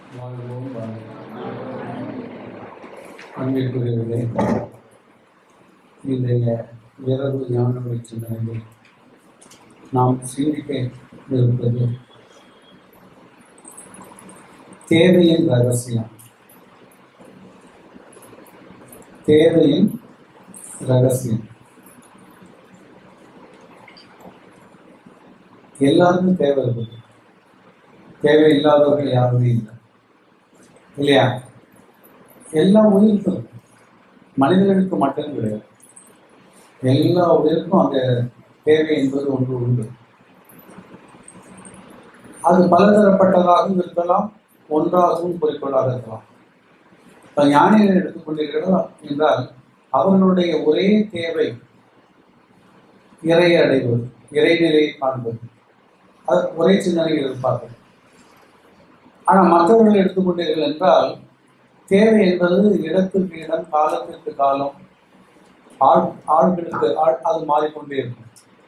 வாழ்வோம் வாழ்வோம் அன்பிற்குரியவர்களே இன்றைய இரவு ஞான சிந்தனையில் நாம் சிந்திக்க இருப்பது தேவையின் ரகசியம் தேவையின் ரகசியம் எல்லாருக்கும் தேவை இருக்குது தேவை இல்லாதவர்கள் யாருமே இல்லை இல்லையா எல்லா உயிருக்கும் மனிதர்களுக்கு மட்டும் கிடையாது எல்லா உயிருக்கும் அந்த தேவை என்பது ஒன்று உண்டு அது பலதரப்பட்டதாகவும் இருக்கலாம் ஒன்றாகவும் குறிக்கோளாக இருக்கலாம் இப்போ ஞானிகள் எடுத்துக்கொண்டிருக்கிறதா என்றால் அவர்களுடைய ஒரே தேவை இறை அடைவது இறைநிலையை காண்பது அது ஒரே சிந்தனையில் இருப்பார்கள் ஆனால் மற்றவர்கள் எடுத்துக்கொண்டீர்கள் என்றால் தேவை என்பது இடத்திற்கு இடம் காலத்திற்கு காலம் ஆள் ஆள்களுக்கு ஆள் அது மாறிக்கொண்டே இருக்கும்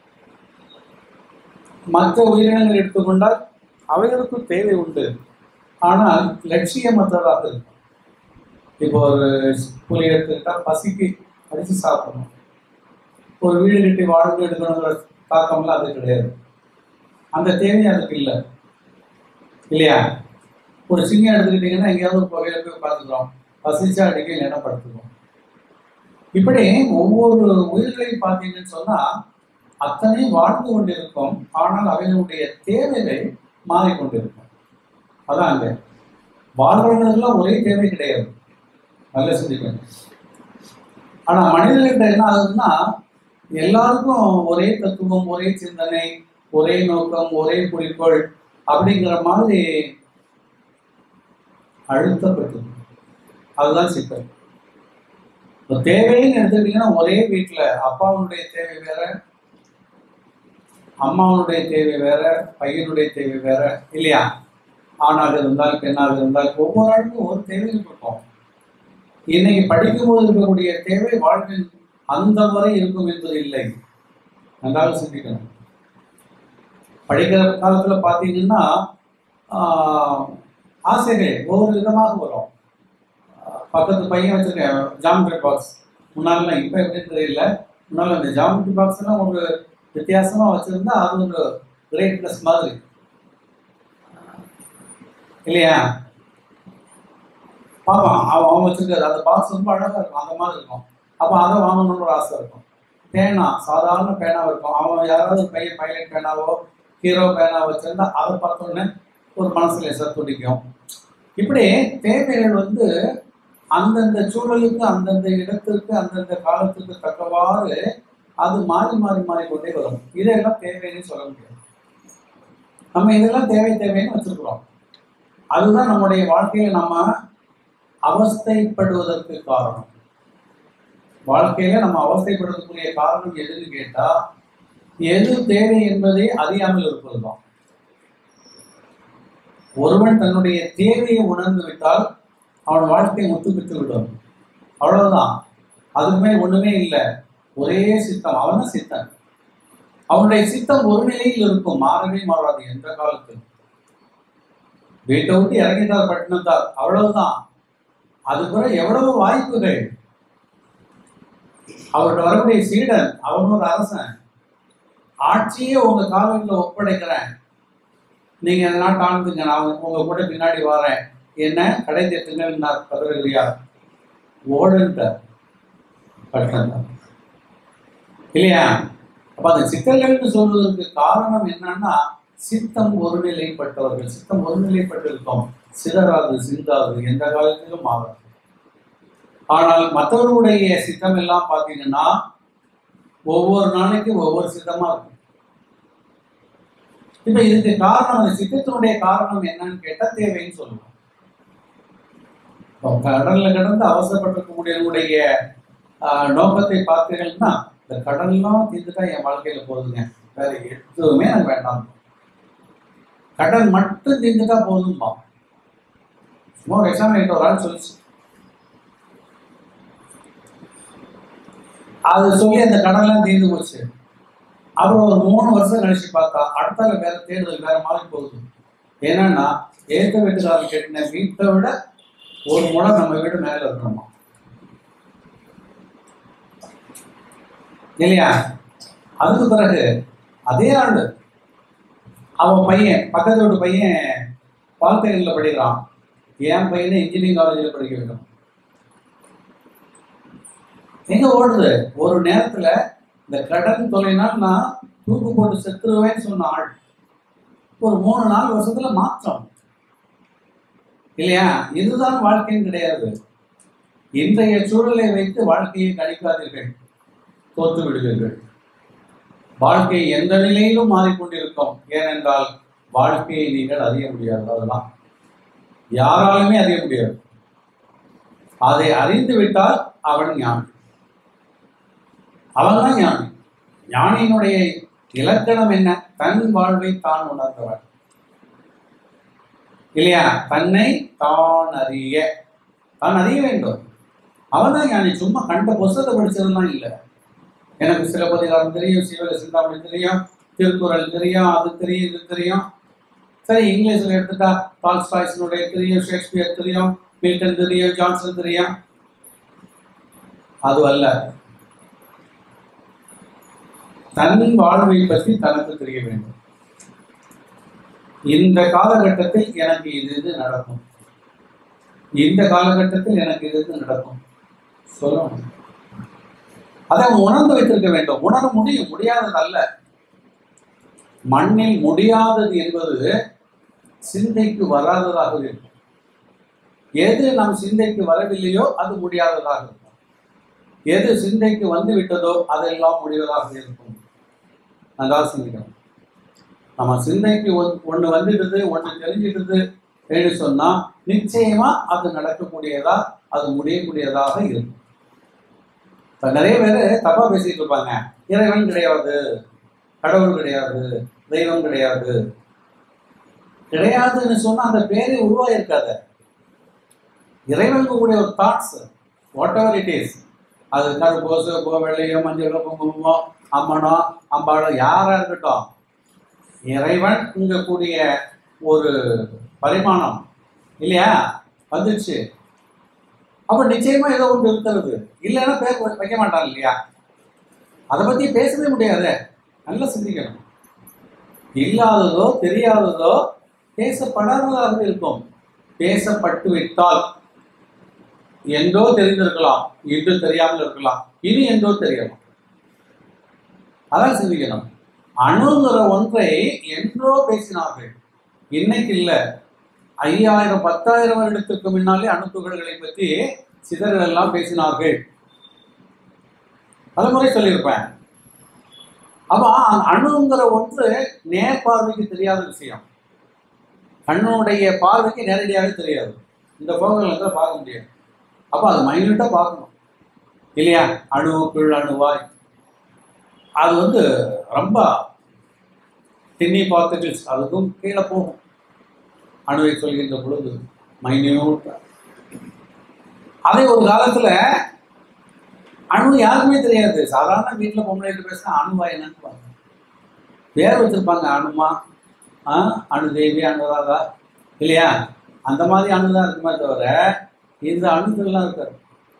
மற்ற உயிரினங்கள் எடுத்துக்கொண்டால் அவைகளுக்கும் தேவை உண்டு ஆனால் லட்சியமற்றதாக இருக்கும் இப்போ ஒரு புலி எடுத்துக்கிட்டா பசிக்கு அடித்து சாப்பிடணும் ஒரு வீடு கட்டி வாழ்ந்து எடுக்கணுங்கிற தாக்கம்லாம் அது கிடையாது அந்த தேவை அதுக்கு இல்லை இல்லையா ஒரு சிங்கம் எடுத்துக்கிட்டீங்கன்னா எங்கேயாவது ஒரு புகையில போய் பார்த்துக்கிறோம் பசிச்சா அடிக்க இல்லைன்னா படுத்துக்கிறோம் இப்படி ஒவ்வொரு உயிர்களையும் பார்த்தீங்கன்னு சொன்னா அத்தனை வாழ்ந்து கொண்டிருக்கும் ஆனால் அவைகளுடைய தேவைகள் மாறிக்கொண்டிருக்கும் அதான் அங்க வாழ்றவங்களுக்கெல்லாம் ஒரே தேவை கிடையாது நல்ல சிந்திக்கணும் ஆனா மனிதர்கிட்ட என்ன ஆகுதுன்னா எல்லாருக்கும் ஒரே தத்துவம் ஒரே சிந்தனை ஒரே நோக்கம் ஒரே குறிக்கோள் அப்படிங்கிற மாதிரி அழுத்தப்பட்டது அதுதான் சிக்கல் இப்போ தேவைன்னு எடுத்துக்கிட்டீங்கன்னா ஒரே வீட்டில் அப்பாவுடைய தேவை வேற அம்மாவுடைய தேவை வேற பையனுடைய தேவை வேற இல்லையா ஆணாக இருந்தால் பெண்ணாக இருந்தால் ஒவ்வொரு ஆளுக்கும் ஒரு தேவை இருக்கும் இன்னைக்கு படிக்கும்போது இருக்கக்கூடிய தேவை வாழ்வில் அந்த வரை இருக்கும் என்பது இல்லை நன்றாக சிந்திக்கணும் படிக்கிற காலத்துல பார்த்தீங்கன்னா ஆஹ், ஆசைகள் ஒவ்வொரு விதமாக வரும் ஆஹ், பக்கத்து பையன் வச்சிருக்கேன் ஜாமெட்ரி பாக்ஸ் முன்னால இப்போ எப்படின்னு தெரியல முன்னால இந்த ஜாமெட்ரி பாக்ஸ் எல்லாம் ஒரு வித்தியாசமா வச்சிருந்தா அது ஒரு கிரேட்னஸ் மாதிரி இல்லையா ஆமாம் அவன் அவன் வச்சிருக்காது அந்த பாக்ஸ் ரொம்ப அழகா இருக்கும் அந்த மாதிரி இருக்கும் அப்போ அதை வாங்கணும்னு ஒரு ஆசை இருக்கும் பேனா சாதாரண பேனா இருக்கும் அவன் யாராவது பையன் பைலட் பேனாவோ ஹீரோ பேனா வச்சிருந்தா அதை பார்த்தோன்னே ஒரு மனசுல லேசா துடிக்கும் இப்படி தேவைகள் வந்து அந்தந்த சூழலுக்கு அந்தந்த இடத்திற்கு அந்தந்த காலத்துக்கு தக்கவாறு அது மாறி மாறி மாறி கொண்டே வரும் இதெல்லாம் தேவைன்னு சொல்ல முடியாது நம்ம இதெல்லாம் தேவை தேவைன்னு வச்சிருக்கிறோம் அதுதான் நம்முடைய வாழ்க்கையில நம்ம அவஸ்தைப்படுவதற்கு காரணம் வாழ்க்கையில நம்ம அவஸ்தைப்படுவதற்குரிய காரணம் எதுன்னு கேட்டா எது தேவை என்பதை அறியாமல் இருப்பதுதான் ஒருவன் தன்னுடைய தேவையை உணர்ந்து விட்டால் அவன் வாழ்க்கை முத்து பெற்று விடும் அவ்வளவுதான் அதுக்குமே ஒண்ணுமே இல்லை ஒரே சித்தம் அவன் சித்தன் அவனுடைய சித்தம் ஒரு நிலையில் இருக்கும் மாறவே மாறாது எந்த காலத்தில் வீட்டை விட்டு இறங்கிட்டார் பட்டினத்தார் அவ்வளவுதான் அது கூட எவ்வளவு வாய்ப்புகள் அவர்கிட்ட வரக்கூடிய சீடன் அவன் ஒரு அரசன் ஆட்சியே உங்க காலங்களில் ஒப்படைக்கிறேன் நீங்க எதனா காணுங்க நான் உங்க கூட பின்னாடி வரேன் என்ன கடை தேட்டுங்க பதவியார் ஓடுன்ட்டார் பட்டினத்தார் இல்லையா அப்ப அந்த சிக்கல்கள்னு சொல்வதற்கு காரணம் என்னன்னா சித்தம் ஒருநிலைப்பட்டவர்கள் சித்தம் ஒருநிலைப்பட்டிருக்கும் சிதறாது சிந்தாது எந்த காலத்திலும் மாறாது ஆனால் மற்றவர்களுடைய சித்தம் எல்லாம் பார்த்தீங்கன்னா ஒவ்வொரு நாளைக்கும் ஒவ்வொரு சித்தமா இருக்கும் இப்ப இதுக்கு காரணம் அந்த சித்தத்தினுடைய காரணம் என்னன்னு கேட்டா தேவைன்னு சொல்லுவோம் இப்போ கடல்ல கடந்து அவசரப்பட்டிருக்கக்கூடியவனுடைய ஆஹ், நோக்கத்தை பார்த்தீங்கன்னா இந்த கடல்லாம் தீர்ந்துட்டா என் வாழ்க்கையில போகுதுங்க வேற எதுவுமே எனக்கு வேண்டாம் கடன் மட்டும் தீர்ந்துட்டா போதும்பா சும்மா ஒரு எக்ஸாம் என்கிட்ட ஒரு ஆள் சொல்லிச்சு அது சொல்லி அந்த கடன்லாம் தீர்ந்து போச்சு அப்புறம் ஒரு மூணு வருஷம் கழிச்சு பார்த்தா அடுத்தால வேற தேடுதல் வேற மாதிரி போகுது என்னன்னா ஏத்த வீட்டுக்காரர் கட்டின வீட்டை விட ஒரு முறை நம்ம வீடு மேல இருக்கணுமா இல்லையா அதுக்கு பிறகு அதே ஆளு அவன் பையன் பக்கத்து வீட்டு பையன் பாலிடெக்னிக்ல படிக்கிறான் என் பையனை இன்ஜினியரிங் காலேஜில் படிக்க வைக்கணும் எங்க ஓடுது ஒரு நேரத்துல இந்த கடன் தொலைனால் நான் தூக்கு போட்டு செத்துருவேன்னு சொன்ன ஆள் ஒரு மூணு நாலு வருஷத்துல மாற்றம் இல்லையா இதுதான் வாழ்க்கையும் கிடையாது இன்றைய சூழலை வைத்து வாழ்க்கையை கணிக்காதீர்கள் தோற்று விடுவீர்கள் வாழ்க்கை எந்த நிலையிலும் மாறிக்கொண்டிருக்கும் ஏனென்றால் வாழ்க்கையை நீங்கள் அறிய முடியாது அதெல்லாம் யாராலுமே அறிய முடியாது அதை அறிந்து விட்டால் அவன் ஞானி அவன் தான் ஞானி ஞானியினுடைய இலக்கணம் என்ன தன் வாழ்வை தான் உணர்ந்தவன் இல்லையா தன்னை தான் அறிய தான் அறிய வேண்டும் அவன் தான் ஞானி சும்மா கண்ட புஸ்தகத்தை படிச்சதெல்லாம் இல்லை எனக்கு சிலப்பதிகாரம் தெரியும் சிவக சிந்தாமணி தெரியும் திருக்குறள் தெரியும் அது தெரியும் இது தெரியும் சரி இங்கிலீஷ்ல எடுத்துட்டா டால்ஸ்டாய்ஸினுடைய தெரியும் ஷேக்ஸ்பியர் தெரியும் மில்டன் தெரியும் ஜான்சன் தெரியும் அது அல்ல தன் வாழ்வை பற்றி தனக்கு தெரிய வேண்டும் இந்த காலகட்டத்தில் எனக்கு இது இது நடக்கும் இந்த காலகட்டத்தில் எனக்கு இது இது நடக்கும் சொல்லணும் அதை அவன் உணர்ந்து வைத்திருக்க வேண்டும் உணர முடியும் முடியாதது அல்ல மண்ணில் முடியாதது என்பது சிந்தைக்கு வராததாக இருக்கும் எது நம் சிந்தைக்கு வரவில்லையோ அது முடியாததாக இருக்கும் எது சிந்தைக்கு வந்து விட்டதோ அதெல்லாம் முடிவதாக இருக்கும் நல்லா சிந்திக்கணும் நம்ம சிந்தைக்கு ஒன்று வந்துடுது ஒன்று தெரிஞ்சிடுது என்று சொன்னா நிச்சயமா அது நடக்கக்கூடியதா அது முடியக்கூடியதாக இருக்கும் இப்ப நிறைய பேர் தப்பா பேசிட்டு இருப்பாங்க இறைவன் கிடையாது கடவுள் கிடையாது தெய்வம் கிடையாது கிடையாதுன்னு சொன்னா அந்த பேரே உருவாயிருக்காத இறைவனுக்கு கூடிய ஒரு that's whatever it is அது கருப்போ சிவப்போ வெள்ளையோ மஞ்சளோ குங்குமமோ அம்மனோ அம்பாளோ யாரா இருக்கட்டும் இறைவன் இங்க கூடிய ஒரு பரிமாணம் இல்லையா வந்துச்சு அப்ப நிச்சயமா ஏதோ ஒன்று இருக்கிறது இல்லைன்னா பேர் வ- வைக்க மாட்டான் இல்லையா அதை பத்தி பேசவே முடியாது நல்லா சிந்திக்கணும் இல்லாததோ தெரியாததோ பேசப்படாததாக இருக்கும் பேசப்பட்டு விட்டால் என்றோ தெரிந்திருக்கலாம் இன்று தெரியாமல் இருக்கலாம் இனி என்றோ தெரியலாம் அதான் சிந்திக்கணும் அணுங்கிற ஒன்றை என்றோ பேசினார்கள் இன்னைக்கு இல்ல ஐயாயிரம் பத்தாயிரம் வருடத்திற்கு முன்னாலே அணுத்துகள்களை பற்றி சிதறல் எல்லாம் பேசினார்கள் பலமுறை சொல்லியிருப்பேன் அப்ப அந்த அணுங்கிற ஒன்று நேர் பார்வைக்கு தெரியாத விஷயம் கண்ணுடைய பார்வைக்கு நேரடியாக தெரியாது இந்த போகங்களை பார்க்க முடியாது அப்ப அது மைன்யூட்டா பார்க்கணும் இல்லையா அணுவுக்குள் அணுவாய் அது வந்து ரொம்ப திண்ணி பார்ட்டிகிள்ஸ் அதுக்கும் கீழே போகும் அணுவை சொல்கின்ற பொழுது மைன்யூட் அதே ஒரு காலத்துல அணு யாருக்குமே தெரியாது சாதாரண வீட்டில் பொம்பளை பேசினா அணுவா என்னன்னு பாருங்க பேர் வச்சிருப்பாங்க அணுமா ஆ அணு தேவி அணுராதா இல்லையா அந்த மாதிரி அணு தான் இருக்குமே தவிர இந்த அணுக்கள்லாம் இருக்காது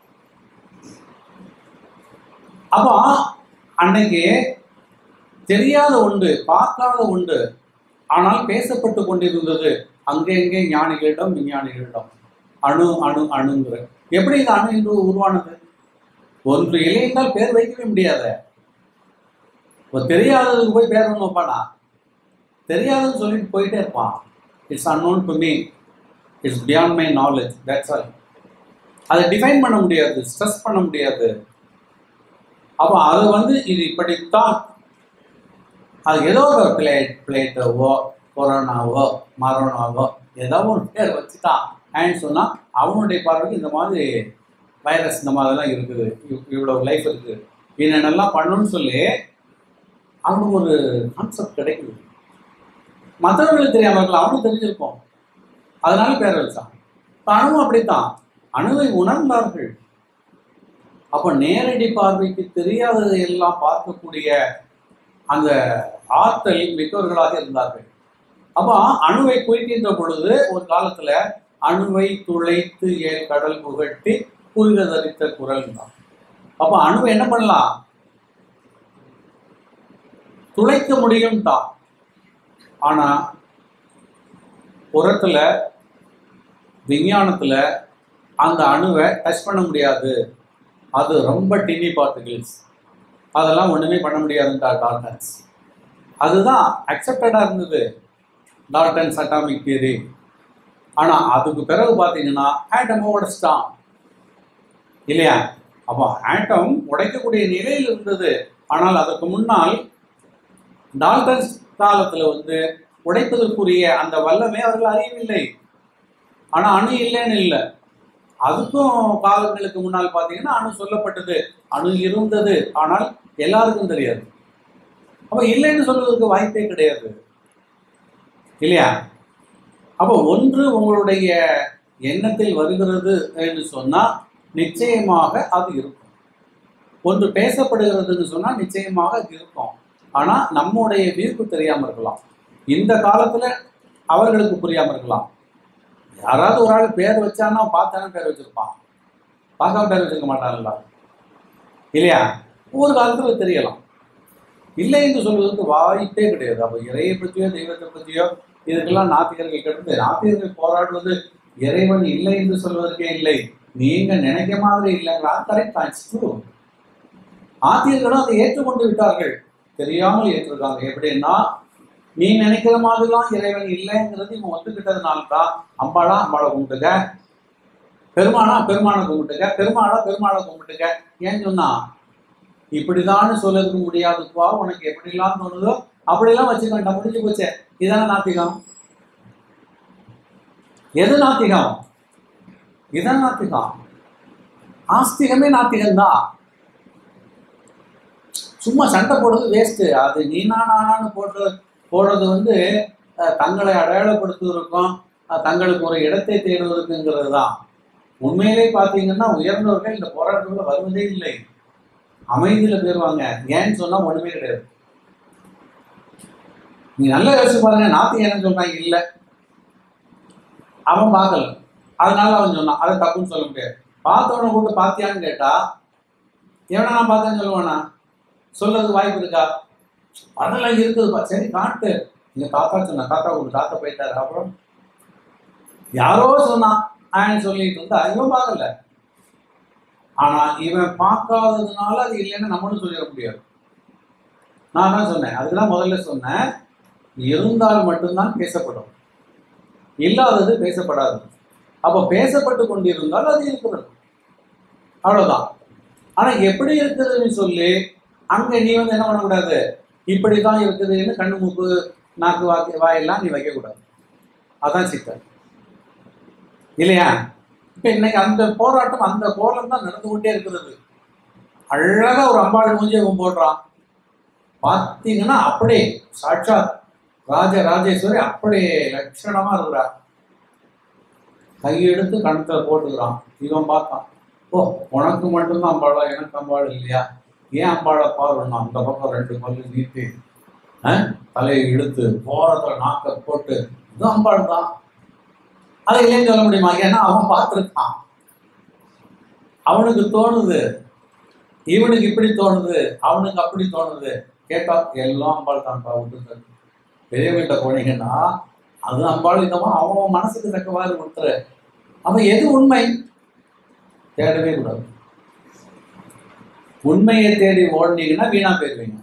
அப்போ அன்னைக்கு தெரியாத உண்டு பார்க்காத உண்டு ஆனால் பேசப்பட்டு கொண்டிருந்தது அங்கே இங்கே ஞானிகளிடம் விஞ்ஞானிகளிடம் அணு அணு அணுங்கிற எப்படி இந்த அணு என்று உருவானது ஒன்று இல்லை என்றால் பேர் வைக்கவே முடியாத ஒரு தெரியாததுக்கு போய் பேர் ஒன்று வைப்பானா தெரியாதுன்னு சொல்லிட்டு போயிட்டே இருப்பான் it's unknown to me it's beyond my knowledge that's all அதை டிஃபைன் பண்ண முடியாது ஸ்ட்ரெஸ் பண்ண முடியாது அப்போ அது வந்து இது இப்படித்தான் அது ஏதோ ஒரு பிளேட் பிளேட்டோவோ கொரோனாவோ மரணாவோ ஏதோ ஒரு பேர் வச்சுட்டான் ஏன்னு சொன்னால் அவனுடைய பார்வைக்கு இந்த மாதிரி வைரஸ் இந்த மாதிரிலாம் இருக்குது இவ்- இவ்வளவு லைஃப் இருக்குது என்னென்னலாம் பண்ணணும்னு சொல்லி அவனுக்கு ஒரு கான்செப்ட் கிடைக்குது மற்றவங்களுக்கு தெரியாம இருக்கலாம் அவனுக்கு தெரிஞ்சிருக்கும் அதனால பேர் வச்சான் இப்ப அணுவும் அப்படித்தான் அணுவை உணர்ந்தார்கள் அப்ப நேரடி பார்வைக்கு தெரியாததை எல்லாம் பார்க்கக்கூடிய அந்த ஆற்றல் மிக்கவர்களாக இருந்தார்கள் அப்போ அணுவை குறிக்கின்ற பொழுது ஒரு காலத்துல அணுவை துளைத்து ஏன் கடல் புகட்டி புரித தரித்த குரல் தான் அப்போ அணுவை என்ன பண்ணலாம் துளைக்க முடியும் தான் ஆனா புறத்துல விஞ்ஞானத்துல அந்த அணுவை டச் பண்ண முடியாது அது ரொம்ப டினி பார்ட்டிகிள்ஸ் அதெல்லாம் ஒண்ணுமே பண்ண முடியாதுன்றார் டார்டன்ஸ் அதுதான் அக்செப்டடா இருந்தது டார்டன்ஸ் அட்டாமிக் தியரி ஆனா அதுக்கு பிறகு பாத்தீங்கன்னா ஆட்டம் உடைச்சிட்டான் இல்லையா அப்போ ஆட்டம் உடைக்கக்கூடிய நிலையில் இருந்தது ஆனால் அதற்கு முன்னால் டால்டன்ஸ் காலத்துல வந்து உடைப்பதற்குரிய அந்த வல்லமை அவர்கள் அறியவில்லை ஆனா அணு இல்லைன்னு இல்லை அதுக்கும் காலங்களுக்கு முன்னால் பார்த்தீங்கன்னா அணு சொல்லப்பட்டது அணு இருந்தது ஆனால் எல்லாருக்கும் தெரியாது அப்ப இல்லைன்னு சொல்வதற்கு வாய்ப்பே கிடையாது இல்லையா அப்போ ஒன்று உங்களுடைய எண்ணத்தில் வருகிறது என்று சொன்னா நிச்சயமாக அது இருக்கும் ஒன்று பேசப்படுகிறதுன்னு சொன்னா நிச்சயமாக அது இருக்கும் ஆனா நம்முடைய வியூக்கு தெரியாம இருக்கலாம் இந்த காலத்துல அவர்களுக்கு புரியாம இருக்கலாம் யாராவது ஒரு ஆள் பேர் வச்சானா பார்த்தானே பேர் வச்சிருப்பான் பார்க்காம பேர் வச்சிருக்க மாட்டான்ல இல்லையா ஒவ்வொரு காலத்துல தெரியலாம் இல்லை என்று சொல்வதற்கு வாய்ப்பே கிடையாது அப்போ இறையை பற்றியோ தெய்வத்தை பற்றியோ இதுக்கெல்லாம் நாத்திகர்கள் கிடந்து நாத்திகர்கள் போராடுவது இறைவன் இல்லை என்று சொல்வதற்கே இல்லை நீங்க நினைக்க மாதிரி இல்லைங்களா கரெக்ட் ஆயிடுச்சு ட்ரூ ஆத்தியர்களும் அதை ஏற்றுக்கொண்டு விட்டார்கள் தெரியாமல் ஏற்றிருக்காங்க எப்படின்னா நீ நினைக்கிற மாதிரிலாம் இறைவன் இல்லைங்கிறது இவன் ஒத்துக்கிட்டதுனால தான் அம்பாளா அம்பாளை கும்பிட்டுக்க பெருமானா பெருமானை கும்பிட்டுக்க பெருமாளா பெருமாளை கும்பிட்டுக்க ஏன் சொன்னா இப்படிதான்னு சொல்லதுக்கு முடியாதுப்பா உனக்கு எப்படிலாம் தோணுதோ அப்படிலாம் வச்சுக்கண்டா முடிஞ்சு போச்சே இதான நாத்திகம் எது நாத்திகம் இதான் நாத்திகம் ஆஸ்திகமே நாத்திகம்தான் சும்மா சண்டை போடுறது வேஸ்ட்டு அது நீனா நானான்னு போடுறது போடுறது வந்து அஹ், தங்களை அடையாளப்படுத்துவதற்கும் அஹ், தங்களுக்கு ஒரு இடத்தை தேடுவதற்குங்கிறது தான் உண்மையிலே பார்த்தீங்கன்னா உயர்ந்தவர்கள் இந்த போராட்டத்தில் வருவதே இல்லை அமைதியில போயிருவாங்க ஏன்னு சொன்னா ஒண்ணுமே கிடையாது நீ நல்லா யோசிச்சு பாருங்க நாத்தி என்ன சொல்றான் இல்ல அவன் பார்க்கல அதனால அவன் சொன்னான் அதை தப்புன்னு சொல்ல முடியாது பார்த்தவனை கூப்பிட்டு பாத்தியான்னு கேட்டா எவனா நான் பார்த்தேன்னு சொல்லுவானா சொல்றதுக்கு வாய்ப்பு இருக்கா அதெல்லாம் இருக்குதுப்பா சரி காட்டு எங்க தாத்தா சொன்ன தாத்தா உங்க தாத்தா போயிட்டாரு அப்புறம் யாரோ சொன்னான் ஆன்னு சொல்லிட்டு இருந்தா இவன் பார்க்கல ஆனா இவன் பார்க்காததுனால அது இல்லைன்னு நம்மளும் சொல்லிட முடியாது நான் தான் சொன்னேன் அதுதான் முதல்ல சொன்னேன் இருந்தால் மட்டும்தான் பேசப்படும் இல்லாதது பேசப்படாது அப்ப பேசப்பட்டு கொண்டிருந்தால் அது இருக்கிறது அவ்வளவுதான் ஆனா எப்படி இருக்குதுன்னு சொல்லி அங்க நீ வந்து என்ன பண்ணக்கூடாது இப்படிதான் இருக்குதுன்னு கண்ணு மூக்கு நாக்கு வாக்கு வாயெல்லாம் நீ வைக்கக்கூடாது அதான் சிக்கல் இல்லையா இப்ப இன்னைக்கு அந்த போராட்டம் அந்த கோலம் தான் நடந்து கொண்டே இருக்கிறது அழகா ஒரு அம்பாள் மூஞ்சி இவன் போடுறான் பார்த்தீங்கன்னா அப்படியே சாட்சாத் ராஜ ராஜேஸ்வரி அப்படியே லட்சணமா இருக்கிறா கையெடுத்து கணத்துல போட்டுக்கிறான் இவன் பார்த்தான் ஓ உனக்கு மட்டும்தான் அம்பாளா எனக்கு அம்பாள் இல்லையா ஏன் அம்பாளை பாருன்னா அந்த பக்கம் ரெண்டு பல்லு நீட்டி அஹ், தலையை இழுத்து போறதுல நாக்க போட்டு இது அம்பாள் தான் அதை இல்லைன்னு சொல்ல முடியுமா ஏன்னா அவன் பார்த்துருக்கான் அவனுக்கு தோணுது இவனுக்கு இப்படி தோணுது அவனுக்கு அப்படி தோணுது கேட்டா எல்லாம் அம்பாள் தான்ப்பா விட்டு பெரியவங்கிட்ட போனீங்கன்னா அது அம்பாள் இந்த மாதிரி அவன் அவன் மனசுக்கு தக்கவாறு கொடுத்துரு அப்ப எது உண்மை தேடவே கூடாது உண்மையை தேடி ஓடுனீங்கன்னா வீணா போயிருவீங்க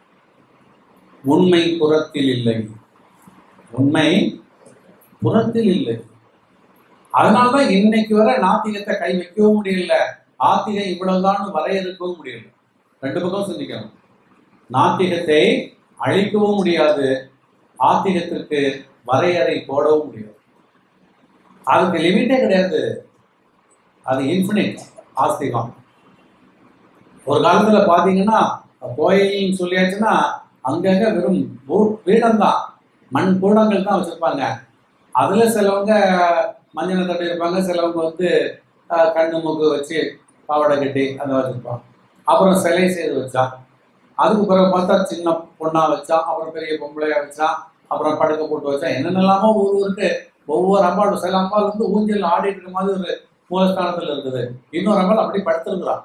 உண்மை புறத்தில் இல்லை உண்மை புறத்தில் இல்லை அதனாலதான் இன்னைக்கு வரை நாத்திகத்தை கை வைக்கவும் முடியல ஆத்திகம் இவ்வளவுதான் வரையறுக்கவும் முடியல ரெண்டு பக்கம் சிந்திக்கணும் நாத்திகத்தை அழிக்கவும் முடியாது ஆத்திகத்திற்கு வரையறை போடவும் முடியாது அதுக்கு லிமிட்டே கிடையாது அது இன்ஃபினிட் ஆஸ்திகம் ஒரு காலத்துல பாத்தீங்கன்னா கோயில்னு சொல்லியாச்சுன்னா அங்கங்க வெறும் வீடம் தான் மண் கூடங்கள் தான் வச்சிருப்பாங்க அதுல சிலவங்க மஞ்சள் தட்டு இருப்பாங்க சிலவங்க வந்து அஹ், கண்ணு மூக்கு வச்சு பாவாடை கட்டி அதை வச்சிருப்பாங்க அப்புறம் சிலை செய்து வச்சான் அதுக்கு பிறகு பார்த்தா சின்ன பொண்ணா வச்சான் அப்புறம் பெரிய பொம்பளையா வச்சான் அப்புறம் படுக்க போட்டு வச்சா என்னென்னலாமோ ஊர் ஊருக்கு ஒவ்வொரு அம்பாள் சில அம்பாள் வந்து ஊஞ்சல் ஆடிட்டு இருக்க மாதிரி ஒரு மூலஸ்தானத்துல இருக்குது இன்னொரு அம்பாள் அப்படி படுத்திருக்கிறான்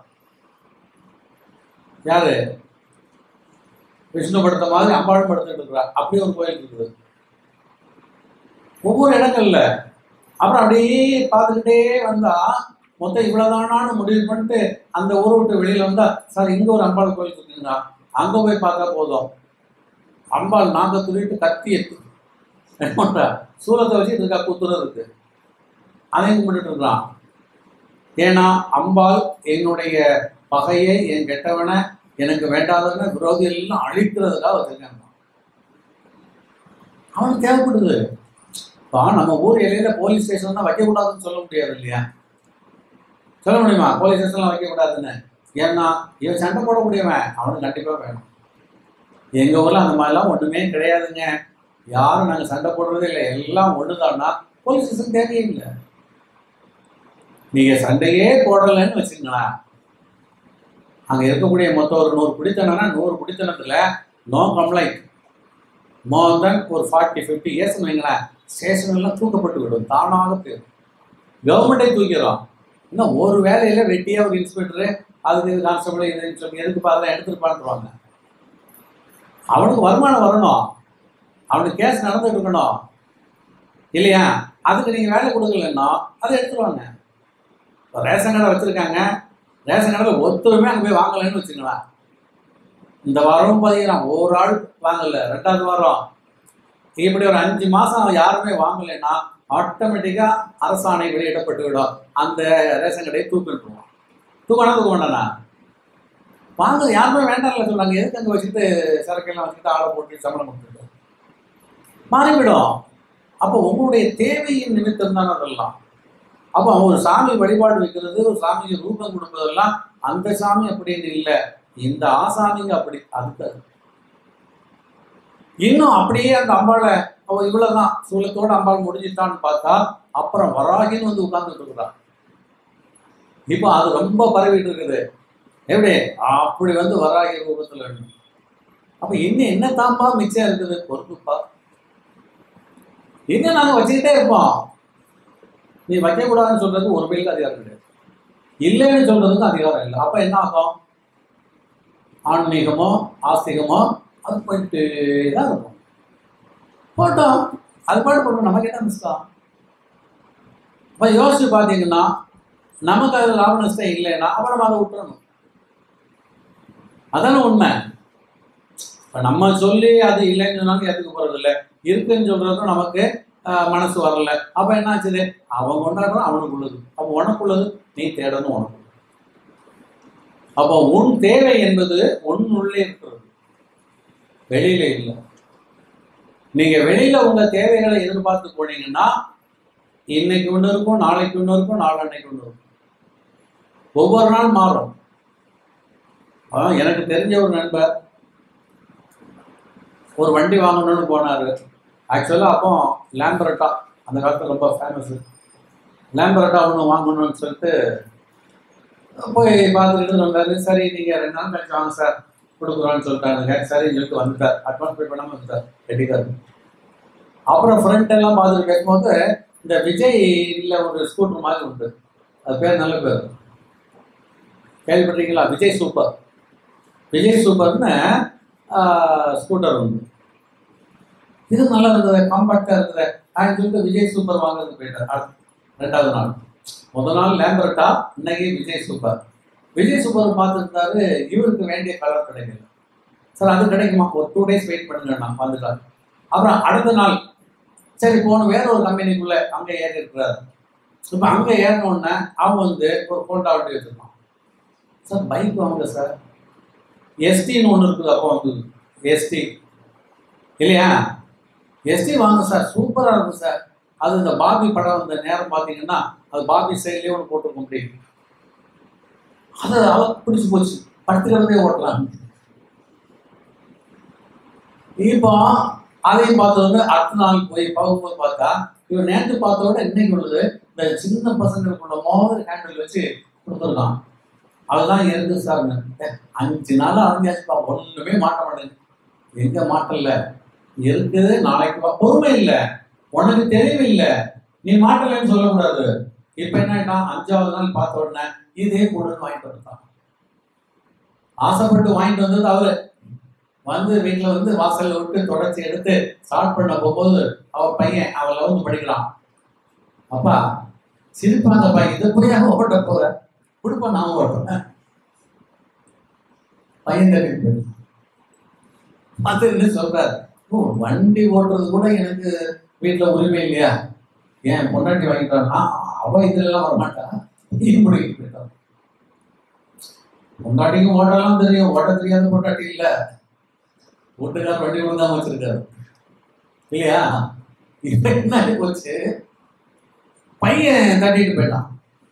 யாரு விஷ்ணு படுத்த மாதிரி அம்பாளும் படுத்துட்டு இருக்கிறா அப்படி ஒரு கோயில் இருக்குது ஒவ்வொரு இடங்கள்ல அப்புறம் அப்படியே பார்த்துக்கிட்டே வந்தா மொத்தம் இவ்வளவுதானான்னு முடிவு பண்ணிட்டு அந்த ஊரை விட்டு வெளியில வந்தா சார் இங்க ஒரு அம்பாள் கோயில் இருக்குங்க அங்க போய் பார்த்தா போதும் அம்பாள் நாங்க துணிட்டு கத்தி எடுத்து என்ன பண்றா சூலத்தை வச்சு இருக்கா குத்துறதுக்கு அதையும் கும்பிட்டுட்டு இருக்கிறான் ஏன்னா அம்பாள் என்னுடைய பகையை என் கெட்டவனை எனக்கு வேண்டாதவன விரோதிகள் எல்லாம் அழிக்கிறதுக்காக வச்சிருக்காங்க அவனுக்கு தேவைப்படுது இப்போ நம்ம ஊர் எல்லையில போலீஸ் ஸ்டேஷன் தான் வைக்கக்கூடாதுன்னு சொல்ல முடியாது இல்லையா சொல்ல முடியுமா போலீஸ் ஸ்டேஷன்லாம் வைக்கக்கூடாதுன்னு ஏன்னா இவன் சண்டை போடக்கூடியவன் அவனுக்கு கண்டிப்பாக வேணும் எங்கள் ஊரில் அந்த மாதிரிலாம் ஒன்றுமே கிடையாதுங்க யாரும் நாங்கள் சண்டை போடுறதே இல்லை எல்லாம் ஒன்றுதான்னா போலீஸ் ஸ்டேஷன் தேவையே இல்லை நீங்கள் சண்டையே போடலைன்னு வச்சுங்களேன் அங்கே இருக்கக்கூடிய மொத்தம் ஒரு நூறு குடித்தனம்னா நூறு குடித்தனத்தில் நோ கம்ப்ளைண்ட் மோர் தென் ஒரு ஃபார்ட்டி ஃபிஃப்டி இயர்ஸ் வைங்களேன் ஸ்டேஷன் எல்லாம் தூக்கப்பட்டு விடும் தானாக போயிடும் கவர்மெண்ட்டே தூக்கிறோம் இன்னும் ஒரு வேலையில் வெட்டியாக ஒரு இன்ஸ்பெக்டரு அதுக்கு இது கான்ஸ்டபிள் இது சொல்லி எதுக்கு பார்த்தா எடுத்துருப்பான்றாங்க அவனுக்கு வருமானம் வரணும் அவனுக்கு கேஸ் நடந்துட்டு இருக்கணும் இல்லையா அதுக்கு நீங்கள் வேலை கொடுக்கலன்னா அதை எடுத்துருவாங்க இப்போ ரேஷன் கடை வச்சுருக்காங்க ரேஷன் கடையில் ஒருத்தருமே அங்கே போய் வாங்கலைன்னு வச்சுங்களேன் இந்த வாரம் பதிகிறான் ஒரு ஆள் வாங்கல ரெண்டாவது வாரம் இப்படி ஒரு அஞ்சு மாசம் யாருமே வாங்கலைன்னா ஆட்டோமேட்டிக்கா அரசாணை வெளியிடப்பட்டு விடும் அந்த ரேஷன் கடையை தூக்கிட்டுருவோம் தூக்கணும் தூக்க வேண்டாண்ணா வாங்க யாருமே வேண்டாம்ல சொல்றாங்க எதுக்கு அங்கே வச்சுட்டு சரக்கெல்லாம் வச்சுட்டு ஆளை போட்டு சம்பளம் கொடுத்துட்டு மாறிவிடும் அப்போ உங்களுடைய தேவையின் நிமித்தம் தான் அதெல்லாம் அப்போ ஒரு சாமி வழிபாடு வைக்கிறது ஒரு சாமிக்கு ரூபம் கொடுப்பதெல்லாம் அந்த சாமி அப்படின்னு இல்லை இந்த ஆசாமிங்க அப்படி அதுக்கு அது. இன்னும் அப்படியே அந்த அம்பாளை அவ இவ்வளவுதான் சூலத்தோட அம்பாள் முடிஞ்சிட்டான்னு பார்த்தா அப்புறம் வராகின்னு வந்து உட்கார்ந்துட்டு இருக்கிறா இப்போ அது ரொம்ப பரவிட்டு இருக்குது எப்படி அப்படி வந்து வராகி ரூபத்துல இருக்கு. அப்ப இன்னும் என்ன தான்பா மிச்சம் இருக்குது பொறுப்புப்பா இன்னும் நாங்க வச்சுக்கிட்டே இருப்போம் நீ வைக்கக்கூடாதுன்னு சொல்றதுக்கு ஒரு பேருக்கு அதிகாரம் கிடையாது இல்லைன்னு சொல்றதுக்கு அதிகாரம் இல்லை அப்ப என்ன ஆகும் ஆன்மீகமோ ஆஸ்திகமோ அது போயிட்டு தான் இருக்கும் போட்டோம் அது பாட்டு போட்டோம் நமக்கு என்ன மிஸ்தான் இப்போ யோசிச்சு பார்த்தீங்கன்னா நமக்கு அது லாப நஷ்டம் இல்லைன்னா அப்புறம் அதை விட்டுறணும் அதான உண்மை இப்போ நம்ம சொல்லி அது இல்லைன்னு சொன்னாலும் ஏற்றுக்க போறது இல்லை இருக்குன்னு சொல்றதுக்கும் நமக்கு ஆஹ், மனசு வரல அப்போ என்ன ஆச்சுது அவன் கொண்டாடுறான் அவனுக்கு உள்ளது அப்போ உனக்குள்ளது நீ தேடணும் உனக்கு அப்போ உன் தேவை என்பது உன் உள்ளே இருக்கிறது வெளியில இல்லை நீங்க வெளியில உங்க தேவைகளை எதிர்பார்த்து போனீங்கன்னா இன்னைக்கு ஒன்று இருக்கும் நாளைக்கு ஒன்று இருக்கும் நாளன்னைக்கு ஒன்று இருக்கும் ஒவ்வொரு நாள் மாறும் அதான் எனக்கு தெரிஞ்ச ஒரு நண்பர் ஒரு வண்டி வாங்கணும்னு போனாரு ஆக்சுவலாக அப்போ லேம்பரட்டா அந்த காலத்தில் ரொம்ப ஃபேமஸ் லேம்பரட்டா ஒன்று வாங்கணும்னு சொல்லிட்டு போய் பார்த்துட்டு வந்தாரு சரி நீங்கள் ரெண்டு நாள் கழிச்சு வாங்க சார் கொடுக்குறோன்னு சொல்லிட்டாங்க சரின்னு சொல்லிட்டு வந்துட்டார் அட்வான்ஸ் பே பண்ணாமல் வந்துட்டார் ரெடிக்கார் அப்புறம் ஃப்ரண்ட் எல்லாம் பார்த்துட்டு கேட்கும்போது இந்த விஜய் இல்லை ஒரு ஸ்கூட்டர் மாதிரி உண்டு அது பேர் நல்ல பேர் கேள்விப்பட்டீங்களா விஜய் சூப்பர் விஜய் சூப்பர்னு ஸ்கூட்டர் உண்டு இது நல்லா இருந்தது காம்பாக்டாக இருக்குது அப்படின்னு சொல்லிட்டு விஜய் சூப்பர் வாங்குறதுக்கு போயிட்டார் அடுத்த- ரெண்டாவது நாள் முதல் நாள் லேம்பர்ட்டா இன்னைக்கு விஜய் சூப்பர் விஜய் சூப்பர் பார்த்துருந்தாரு இவருக்கு வேண்டிய கலர் கிடைக்கல சார் அது கிடைக்குமா ஒரு டூ டேஸ் வெயிட் பண்ணுங்க நான் வந்துட்டார் அப்புறம் அடுத்த நாள் சரி போன வேற ஒரு கம்பெனிக்குள்ள அங்க ஏறி இருக்கிறாரு இப்போ அங்க ஏறின உடனே அவன் வந்து ஒரு ஹோண்டா வண்டி வச்சிருக்கான் சார் பைக் வாங்க சார் எஸ்டின்னு ஒன்று இருக்குது அப்போ வந்து எஸ்டி இல்லையா எஸ்டி வாங்க சார் சூப்பராக இருக்கும் சார் அது இந்த பாபி படம் அந்த நேரம் பார்த்தீங்கன்னா அது பாபி சைட்லேயே ஒன்று போட்டிருக்க முடியும் அது அவ பிடிச்சு போச்சு படுத்துக்கிறதே ஓட்டலாம் இப்போ அதையும் பார்த்து வந்து அடுத்த நாள் போய் பார்க்கும்போது பார்த்தா இவன் நேற்று பார்த்தோட இன்னைக்கு உள்ளது இந்த சின்ன பசங்களுக்குள்ள மோதல் ஹேண்டில் வச்சு கொடுத்துருக்கான் அதுதான் இருக்கு சார் அஞ்சு நாள் அழிஞ்சாச்சுப்பா ஒண்ணுமே மாட்ட மாட்டேங்குது எங்க மாட்டல இருக்குது நாளைக்கு வா பொறுமை இல்லை உனக்கு தெளிவு இல்லை நீ மாட்டலைன்னு சொல்லக்கூடாது இப்ப என்ன அஞ்சாவது நாள் பார்த்த உடனே இதே கொடுன்னு வாங்கிட்டு வந்துட்டான் ஆசைப்பட்டு வாங்கிட்டு வந்தது அவரு வந்து வீட்டுல வந்து வாசல்ல விட்டு தொடர்ச்சி எடுத்து ஸ்டார்ட் பண்ண போகும்போது அவர் பையன் அவன் லெவன்த் படிக்கிறான் அப்பா சிரிப்பாங்க பையன் இதை போய் ஓட்ட போற கொடுப்பா நான் ஓட்டுறேன் பையன் கட்டிட்டு போயிட்டான். அது என்ன சொல்றாரு ஓ வண்டி ஓட்டுறது கூட எனக்கு வீட்டுல உரிமை இல்லையா ஏன் பொண்டாட்டி வாங்கிட்டான்னா அவ இதுல எல்லாம் வரமாட்டா நீ முடிக்கிட்டு போயிட்டான் பொண்டாட்டிக்கும் ஓட்டலாம் தெரியும் ஓட்ட தெரியாத பொண்டாட்டி இல்ல வீட்டுக்கார வண்டி விழுந்தாம வச்சிருக்காரு இல்லையா இப்ப என்ன ஆகி போச்சு பையன் தட்டிட்டு போயிட்டான்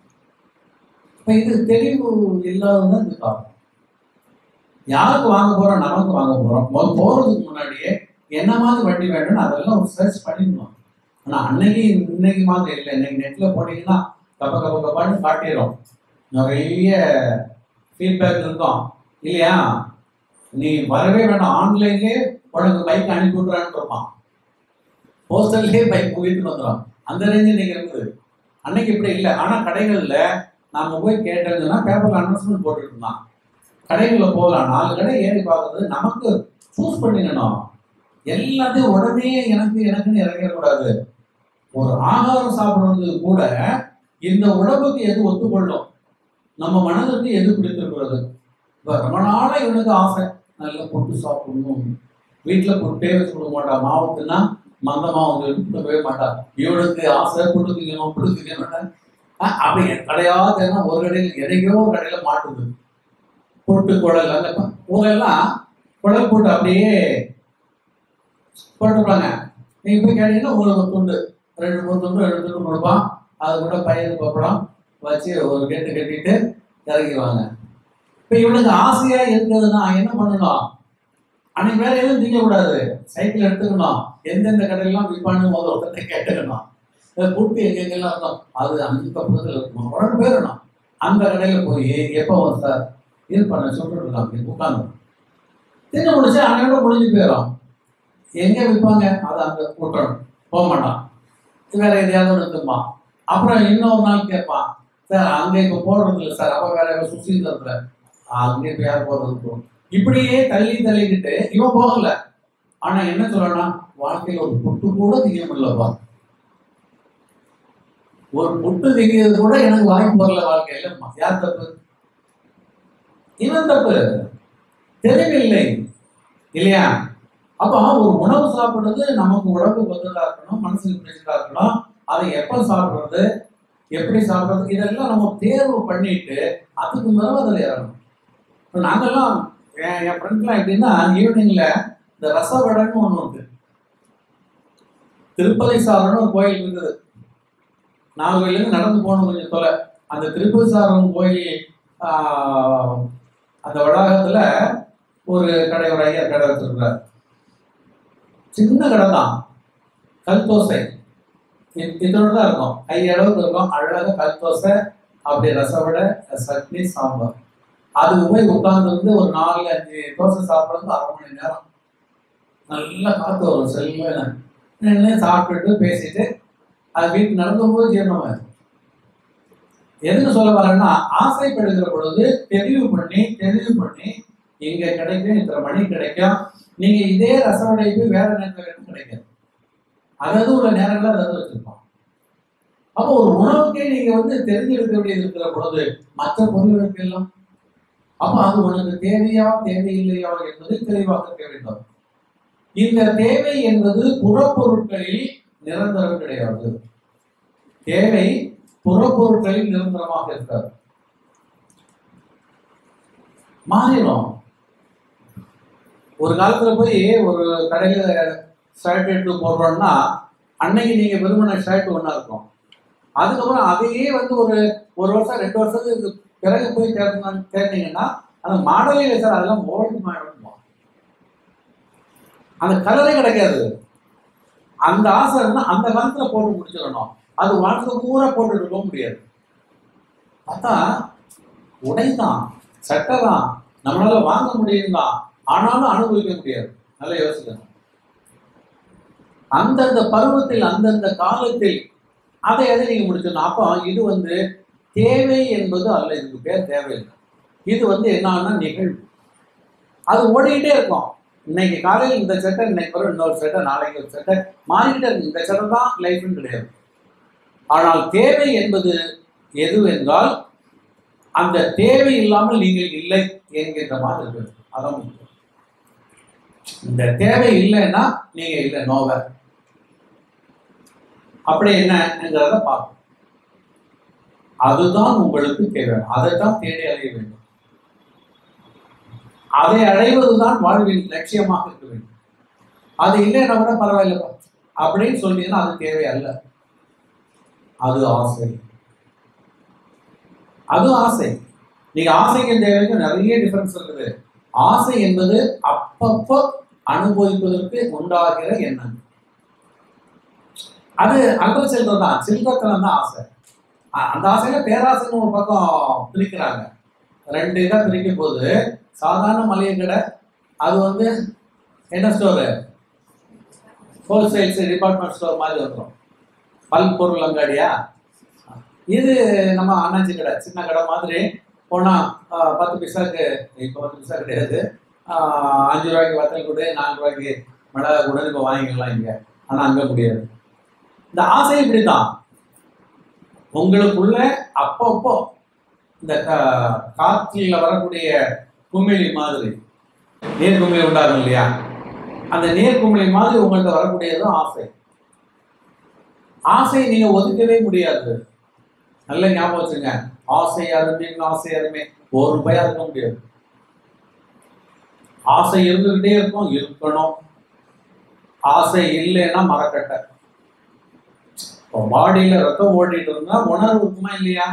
இப்ப இது தெளிவு இல்லாததான் இது காரணம் யாருக்கு வாங்க போறோம் நமக்கு வாங்க போறோம் முதல்ல போறதுக்கு முன்னாடியே என்ன மாதிரி வண்டி வேணும்னு அதெல்லாம் ஒரு சர்ச் பண்ணிக்கணும் ஆனா அன்னைக்கு இன்னைக்கு மாதிரி இல்லை இன்னைக்கு நெட்ல போனீங்கன்னா கப்ப கப்ப கப்பான்னு காட்டிடும் நிறைய ஃபீட்பேக் இருக்கும் இல்லையா நீ வரவே வேண்டாம் ஆன்லைன்லயே உனக்கு பைக் அனுப்பி விட்றான்னு இருப்பான் போஸ்டர்லயே பைக் வீட்டுக்கு வந்துடும் அந்த ரேஞ்சு இன்னைக்கு இருக்குது அன்னைக்கு இப்படி இல்லை ஆனா கடைகள்ல நாம போய் கேட்டோம்னா பேப்பர்ல அனௌன்ஸ்மெண்ட் போட்டுட்டு இருந்தான் கடைகளில் போகலாம் நாலு கடை ஏறி பார்க்கறது நமக்கு சூஸ் பண்ணிக்கணும் எல்லாத்தையும் உடனே எனக்கு எனக்குன்னு இறங்கிடக்கூடாது ஒரு ஆகாரம் சாப்பிடுறது கூட இந்த உடம்புக்கு எது ஒத்துக்கொள்ளும் நம்ம மனதுக்கு எது பிடித்திருக்கிறது இப்போ ரொம்ப நாளா இவனுக்கு ஆசை நல்ல புட்டு சாப்பிடணும் வீட்டில் புட்டே வச்சு கொடுக்க மாட்டா மாவுக்குன்னா மந்தமா வந்து கொடுக்கவே மாட்டா இவனுக்கு ஆசை புட்டு திங்கணும் புட்டு திங்கணும் அஹ் அப்படி கடையா தேனா ஒரு கடையில் எதையோ ஒரு கடையில மாட்டுது புட்டு குழல் அந்த ப- ஊரெல்லாம் குழல் போட்டு அப்படியே போட்டுருப்பாங்க நீங்க போய் கேட்டீங்கன்னா உங்களுக்கு ஒரு துண்டு ரெண்டு மூணு துண்டு ரெண்டு துண்டு கொடுப்பான் அது கூட பயிர் பப்படம் வச்சு ஒரு கெட்டு கட்டிட்டு இறங்கிடுவாங்க இப்போ இவனுக்கு ஆசையா இருக்கிறதுனா என்ன பண்ணணும் அன்னைக்கு வேற எதுவும் திங்கக்கூடாது சைக்கிள் எடுத்துக்கணும் எந்தெந்த கடையெல்லாம் விற்பான்னு முதல்ல ஒருத்தர் கேட்டுக்கணும் இந்த புட்டு எங்கெங்கெல்லாம் இருக்கும் அது அஞ்சு பக்கத்தில் இருக்கணும் உடனே போயிடணும் அந்த கடையில போய் எப்போ வரும் சார் இது பண்ண சொல்லிட்டு இருக்காங்க உட்காந்து தின்னு முடிச்சு அன்னையோட முடிஞ்சு போயிடும் எங்க விற்பாங்க அதை அங்க விட்டுறணும் போக மாட்டான் வேற எதையாவது ஒன்று திம்பான் அப்புறம் இன்னொரு நாள் கேட்பான் சார் அங்க இப்ப போடுறது இல்லை சார் அப்ப வேற சுசீந்திரத்துல அங்கே இப்ப யார் போறது இருக்கும் இப்படியே தள்ளி தள்ளிக்கிட்டு இவன் போகல ஆனா என்ன சொல்லணும் வாழ்க்கையில ஒரு புட்டு கூட திங்க முடியலப்பா ஒரு புட்டு திங்கிறது கூட எனக்கு வாய்ப்பு வரல வாழ்க்கையில யார் தப்பு இவன் தப்பு தெளிவில்லை இல்லையா அப்போ ஒரு உணவு சாப்பிடுறது நமக்கு உடம்பு ஒத்துதா இருக்கணும் மனசுக்கு பிடிச்சதா இருக்கணும் அதை எப்ப சாப்பிடுறது எப்படி சாப்பிடுறது இதெல்லாம் நம்ம தேர்வு பண்ணிட்டு அதுக்கு பிறகு அதில் இறங்கணும் இப்போ நாங்கெல்லாம் என் என் ஃப்ரெண்ட்லாம் எப்படின்னா ஈவினிங்ல இந்த ரசவடைன்னு ஒன்று உண்டு திருப்பதி சாரன்னு ஒரு கோயில் இருக்குது நாகர்கோயிலேருந்து நடந்து போகணும் கொஞ்சம் தொலை அந்த திருப்பதி சாரம் கோயில் ஆஹ், அந்த வளாகத்துல ஒரு கடை ஒரு ஐயா கடை வச்சிருக்கிறார் சின்ன கடை தான் கல் தோசை இ- இதோட தான் இருக்கும் கை அளவுக்கு இருக்கும் அழகாக கல் தோசை அப்படியே ரசவடை சட்னி சாம்பார் அதுக்கு போய் உட்கார்ந்து ஒரு நாலு அஞ்சு தோசை சாப்பிட்றது அரை மணி நேரம் நல்லா காத்து வரும் செல்வன நின்று சாப்பிட்டுட்டு பேசிட்டு அது வீட்டு நடக்கும்போது ஜீரணமாயிடும் எதுக்கு சொல்ல வரேன்னா ஆசைப்படுகிற பொழுது தெளிவு பண்ணி தெளிவு பண்ணி இங்க கிடைக்கும் இத்தனை மணி கிடைக்கும் நீங்க இதே ரசவடை போய் வேற நேரத்துல கிடைக்கும் கிடைக்காது அதாவது உள்ள நேரங்கள் அதாவது வச்சிருப்போம் அப்போ ஒரு உணவுக்கே நீங்க வந்து தெரிஞ்செடுக்க வேண்டியது இருக்கிற பொழுது மற்ற பொருள்களுக்கு எல்லாம் அப்போ அது உனக்கு தேவையா தேவையில்லையா என்பது தெளிவாக இருக்க வேண்டும் இந்த தேவை என்பது புறப்பொருட்களில் நிரந்தரம் கிடையாது தேவை புறப்பொருட்களில் நிரந்தரமாக இருக்காது மாறிடும் ஒரு காலத்துல போய் ஒரு கடையில ஷர்ட் எடுத்து போடுறோம்னா அன்னைக்கு நீங்க விரும்பின ஷர்ட் ஒண்ணா இருக்கும் அதுக்கப்புறம் அதையே வந்து ஒரு ஒரு வருஷம் ரெண்டு வருஷத்துக்கு பிறகு போய் தேர்ந்தா தேர்ந்தீங்கன்னா அந்த மாடலே இல்லை சார் அதெல்லாம் ஓல்டு மாடல் அந்த கலரே கிடைக்காது அந்த ஆசை இருந்தா அந்த காலத்துல போட்டு முடிச்சிடணும் அது வாழ்க்கை பூரா போட்டுட்டு இருக்க முடியாது பார்த்தா உடைதான் சட்டை தான் நம்மளால வாங்க முடியும் தான் ஆனாலும் அனுபவிக்க முடியாது நல்லா யோசிக்கணும் அந்தந்த பருவத்தில் அந்தந்த காலத்தில் அதை எதை நீங்க முடிச்சிடணும் அப்போ இது வந்து தேவை என்பது அல்ல இதுக்கு பேர் தேவையில்லை இது வந்து என்னன்னா நிகழ்வு அது ஓடிக்கிட்டே இருக்கும் இன்னைக்கு காலையில் இந்த சட்டை இன்னைக்கு வரும் இன்னொரு சட்டை நாளைக்கு ஒரு சட்டை மாறிக்கிட்டே இருக்கு இந்த சட்டை தான் லைஃப்னு கிடையாது ஆனால் தேவை என்பது எதுவென்றால் அந்த தேவை இல்லாமல் நீங்கள் இல்லை என்கின்ற மாதிரி இருக்கு அதான் முக்கியம் இந்த தேவை இல்லைன்னா நீங்க இல்லை நோவர் அப்படி என்னங்கிறத பார்க்கணும் அதுதான் உங்களுக்கு தேவை அதைத்தான் தேடி அடைய வேண்டும் அதை அடைவதுதான் வாழ்வின் லட்சியமாக இருக்க வேண்டும் அது இல்லைன்னா கூட பரவாயில்ல அப்படின்னு சொன்னீங்கன்னா அது தேவை அல்ல அது ஆசை அது ஆசை நீங்க ஆசைக்கும் தேவைக்கும் நிறைய டிஃபரன்ஸ் இருக்குது ஆசை என்பது அப்பப்போ அனுபவிப்பதற்கு உண்டாகிற எண்ணம் அது அல்ற செல்வம் தான் செல்வத்தனம் தான் ஆசை அ- அந்த ஆசையில பேராசைன்னு ஒரு பக்கம் பிரிக்கிறாங்க ரெண்டு இதை பிரிக்கும் போது சாதாரண மளிகை கடை அது வந்து என்ன ஸ்டோரு ஹோல்சேல்ஸ் டிபார்ட்மெண்ட் ஸ்டோர் மாதிரி வந்துடும் பல் பொருள் அங்காடியா இது நம்ம அண்ணாச்சி கடை சின்ன கடை மாதிரி போனால் பத்து பைசாக்கு இப்போ பத்து பைசா கிடையாது ஆஹ் அஞ்சு ரூபாய்க்கு வத்தல் கொடு நாலு ரூபாய்க்கு மிளகா கூட இப்போ வாங்கிக்கலாம் இங்கே ஆனால் அங்கே முடியாது இந்த ஆசை இப்படி தான் உங்களுக்குள்ள அப்பப்போ இந்த கா- காற்றில் வரக்கூடிய குமிழி மாதிரி நீர் குமிழி உண்டாகும் இல்லையா அந்த நீர் குமிழி மாதிரி உங்கள்கிட்ட வரக்கூடியதும் ஆசை ஆசை நீங்க ஒதுக்கவே முடியாது நல்ல ஞாபகம் வச்சுங்க ஆசை அருமை ஆசை அருமை ஒரு ரூபாயா இருக்க முடியாது ஆசை இருந்துகிட்டே இருக்கும் இருக்கணும் ஆசை இல்லைன்னா மரக்கட்டை இப்போ பாடியில ரத்தம் ஓடிட்டு இருந்தா உணர்வு இருக்குமா இல்லையா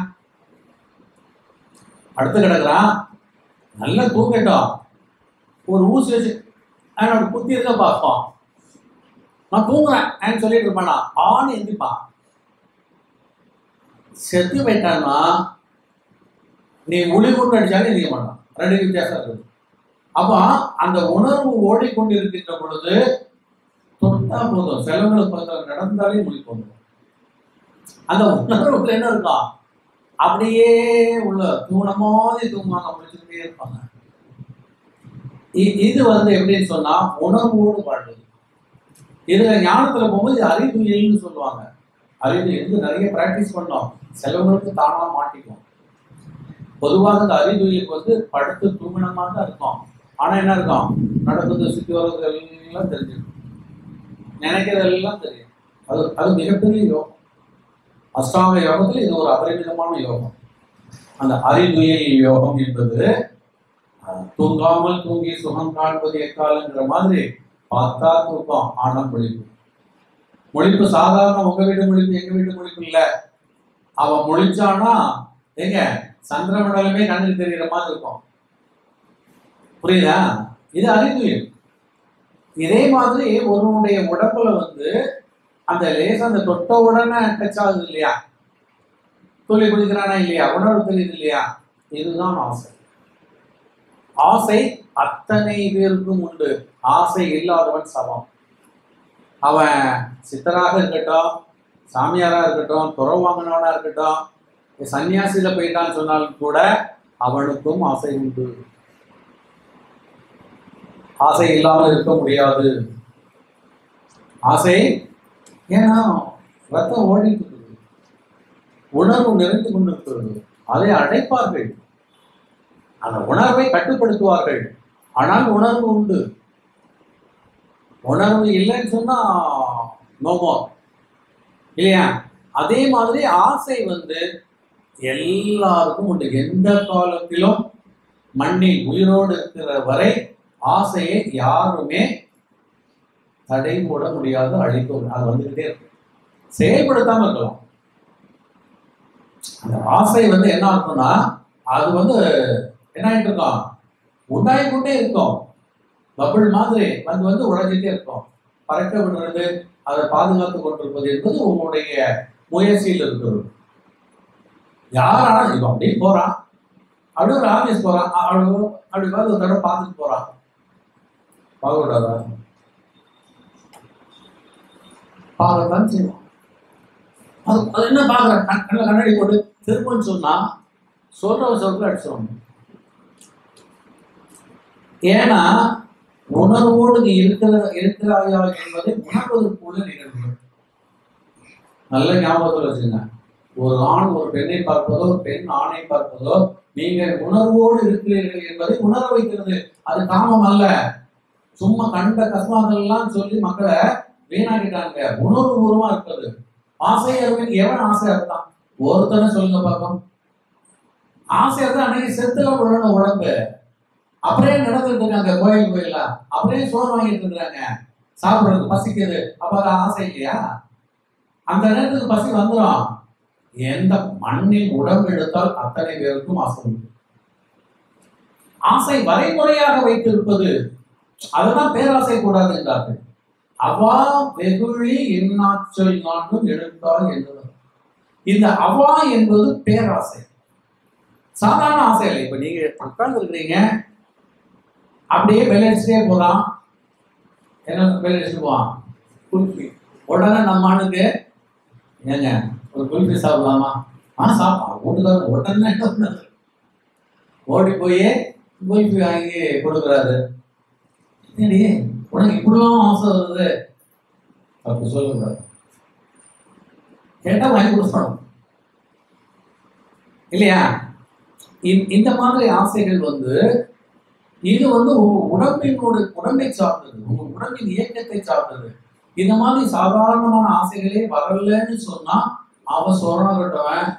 அடுத்து கிடக்குறான் நல்லா தூக்கட்டும் ஒரு ஊசி வச்சு அவனோட குத்தி இருக்க பார்ப்போம் நான் தூங்குறேன் அப்படின்னு சொல்லிட்டு இருப்பானா ஆண் எந்திப்பான் செத்து போயிட்டான்னா நீ உளி கொண்டு அடிச்சாலும் எந்திக்க மாட்டான் ரெண்டு வித்தியாசம் இருக்குது அப்போ அந்த உணர்வு ஓடிக்கொண்டிருக்கின்ற பொழுது தொட்டா போதும் செலவுகளுக்கு பக்கத்தில் நடந்தாலே முழி போதும் அந்த உணர்வுல என்ன இருக்கும் அப்படியே உள்ள தூண மாதிரி தூங்குவாங்க முடிச்சுட்டே இருப்பாங்க இ- இது வந்து எப்படின்னு சொன்னா உணர்வோடு வாழ்வது இதுல ஞானத்துல போகும்போது இது அறிவுயல்னு சொல்லுவாங்க அறிவு இருந்து நிறைய பிராக்டிஸ் பண்ணோம் செலவுகளுக்கு தானா மாட்டிக்கும் பொதுவாக இந்த அறிவுயலுக்கு வந்து படுத்து தூங்கினமா தான் இருக்கும் ஆனா என்ன இருக்கும் நடக்குது சுத்தி வர்றது எல்லாம் தெரிஞ்சிருக்கும் நினைக்கிறது எல்லாம் தெரியும் அது அது மிகப்பெரிய யோகம் அஷ்டாங்க யோகத்தில் இது ஒரு அபரிமிதமான யோகம் அந்த அறிவுயல் யோகம் என்பது அஹ், தூங்காமல் தூங்கி சுகம் காண்பது எக்காலங்கிற மாதிரி பார்த்தா தூக்கம் ஆனா முழிப்பு முழிப்பு சாதாரண உங்க வீட்டு முழிப்பு எங்க வீட்டு முழிப்பு இல்ல அவன் முழிச்சானா எங்க சந்திரமண்டலமே கண்ணுக்கு தெரிகிற மாதிரி இருக்கும் புரியுதா இது அறிவியல் இதே மாதிரி ஒருவனுடைய உடம்புல வந்து அந்த லேசா அந்த தொட்ட உடனே டச் ஆகுது இல்லையா துளி குடிக்கிறானா இல்லையா உணர்வு தெரியுது இல்லையா இதுதான் ஆசை ஆசை அத்தனை பேருக்கும் உண்டு ஆசை இல்லாதவன் சமம் அவன் சித்தராக இருக்கட்டும் சாமியாரா இருக்கட்டும் துறவு வாங்கினவனா இருக்கட்டும் சன்னியாசியில போயிட்டான்னு சொன்னாலும் கூட அவனுக்கும் ஆசை உண்டு ஆசை இல்லாமல் இருக்க முடியாது ஆசை ஏன்னா ரத்தம் ஓடிட்டு இருக்குது உணர்வு நிறைந்து கொண்டிருக்கிறது அதை அடைப்பார்கள் அந்த உணர்வை கட்டுப்படுத்துவார்கள் ஆனால் உணர்வு உண்டு உணர்வு இல்லைன்னு சொன்னா நோமோ இல்லையா அதே மாதிரி ஆசை வந்து எல்லாருக்கும் உண்டு எந்த காலத்திலும் மண்ணில் உயிரோடு இருக்கிற வரை ஆசையை யாருமே தடை போட முடியாது அழிக்க முடியாது. அது வந்துகிட்டே இருக்கு செயல்படுத்தாம இருக்கலாம் அந்த ஆசை வந்து என்ன ஆகும்னா அது வந்து என்ன ஆயிட்டு இருக்கும் உண்டாயிக்கொண்டே இருக்கும் பபிள் மாதிரி வந்து வந்து உடைஞ்சிட்டே இருக்கும் பறக்க விடுறது அதை பாதுகாத்து கொண்டிருப்பது என்பது உங்களுடைய முயற்சியில் இருக்கிறது யாராலும் இப்போ அப்படியே போறான் அப்படியே ஒரு ஆபீஸ் போறான் அ- அப்படி ஒரு- அப்படி பார்த்து ஒரு தடவை பார்த்துட்டு போறான் பார்க்க கூடாதா பார்க்கத்தான் செய்வோம் அது அது என்ன பார்க்குறேன் கண்ணில் கண்ணாடி போட்டு திரும்பன்னு சொன்னா சொல்ற சொல்ற அடிச்சிடும் ஏன்னா உணர்வோடு நீ இருக்கிற இருக்கிறாயா என்பதை உணர்வதற்குள்ள நிகழ்வுகள் நல்ல ஞாபகத்தில் வச்சுங்க ஒரு ஆண் ஒரு பெண்ணை பார்ப்பதோ ஒரு பெண் ஆணை பார்ப்பதோ நீங்கள் உணர்வோடு இருக்கிறீர்கள் என்பதை உணர வைக்கிறது அது காமம் அல்ல சும்மா கண்ட கஸ்மாதெல்லாம் சொல்லி மக்களை வீணாக்கிட்டாங்க உணர்வு பூர்வமா இருப்பது ஆசை அருவன் எவன் ஆசை அறுத்தான் ஒருத்தனை சொல்லுங்க பார்ப்போம் ஆசை அறுத்தா அன்னைக்கு செத்துல விழணும் உடம்பு அப்படியே நடந்துட்டு இருக்காங்க கோயில் கோயிலா அப்படியே சோறு வாங்கிட்டு இருக்கிறாங்க சாப்பிடுறது பசிக்குது அப்ப அது ஆசை இல்லையா அந்த நேரத்துக்கு பசி வந்துடும் எந்த மண்ணில் உடம்பு எடுத்தால் அத்தனை பேருக்கும் ஆசை உண்டு ஆசை வரைமுறையாக வைத்திருப்பது அதுதான் பேராசை கூடாது என்றார்கள் அவா வெகுழி எண்ணாச்சல் நான்கும் எடுத்தால் என்பது இந்த அவா என்பது பேராசை சாதாரண ஆசை இல்லை இப்ப நீங்க உட்கார்ந்து இருக்கிறீங்க அப்படியே வெளியடிச்சுட்டே போறான் என்ன வெளியடிச்சுட்டு போவான் குல்ஃபி உடனே நம்ம ஆளுக்கு ஏங்க ஒரு குல்ஃபி சாப்பிடலாமா ஆ சாப்பிடலாம் வீட்டுக்காரர் உடனே என்ன பண்ணாரு? ஓடி போய் குல்ஃபி வாங்கி கொடுக்குறாரு என்னடி உனக்கு இப்படிலாம் ஆசை வருது அப்படி சொல்லக்கூடாது கேட்டா வாங்கி கொடுக்கணும் இல்லையா இ- இந்த மாதிரி ஆசைகள் வந்து இது வந்து உங்க உடம்பினோட உடம்பை சார்ந்தது உங்க உடம்பின் இயக்கத்தை சார்ந்தது இந்த மாதிரி சாதாரணமான ஆசைகளே வரலன்னு சொன்னா அவன் சொரணம் கட்டவன்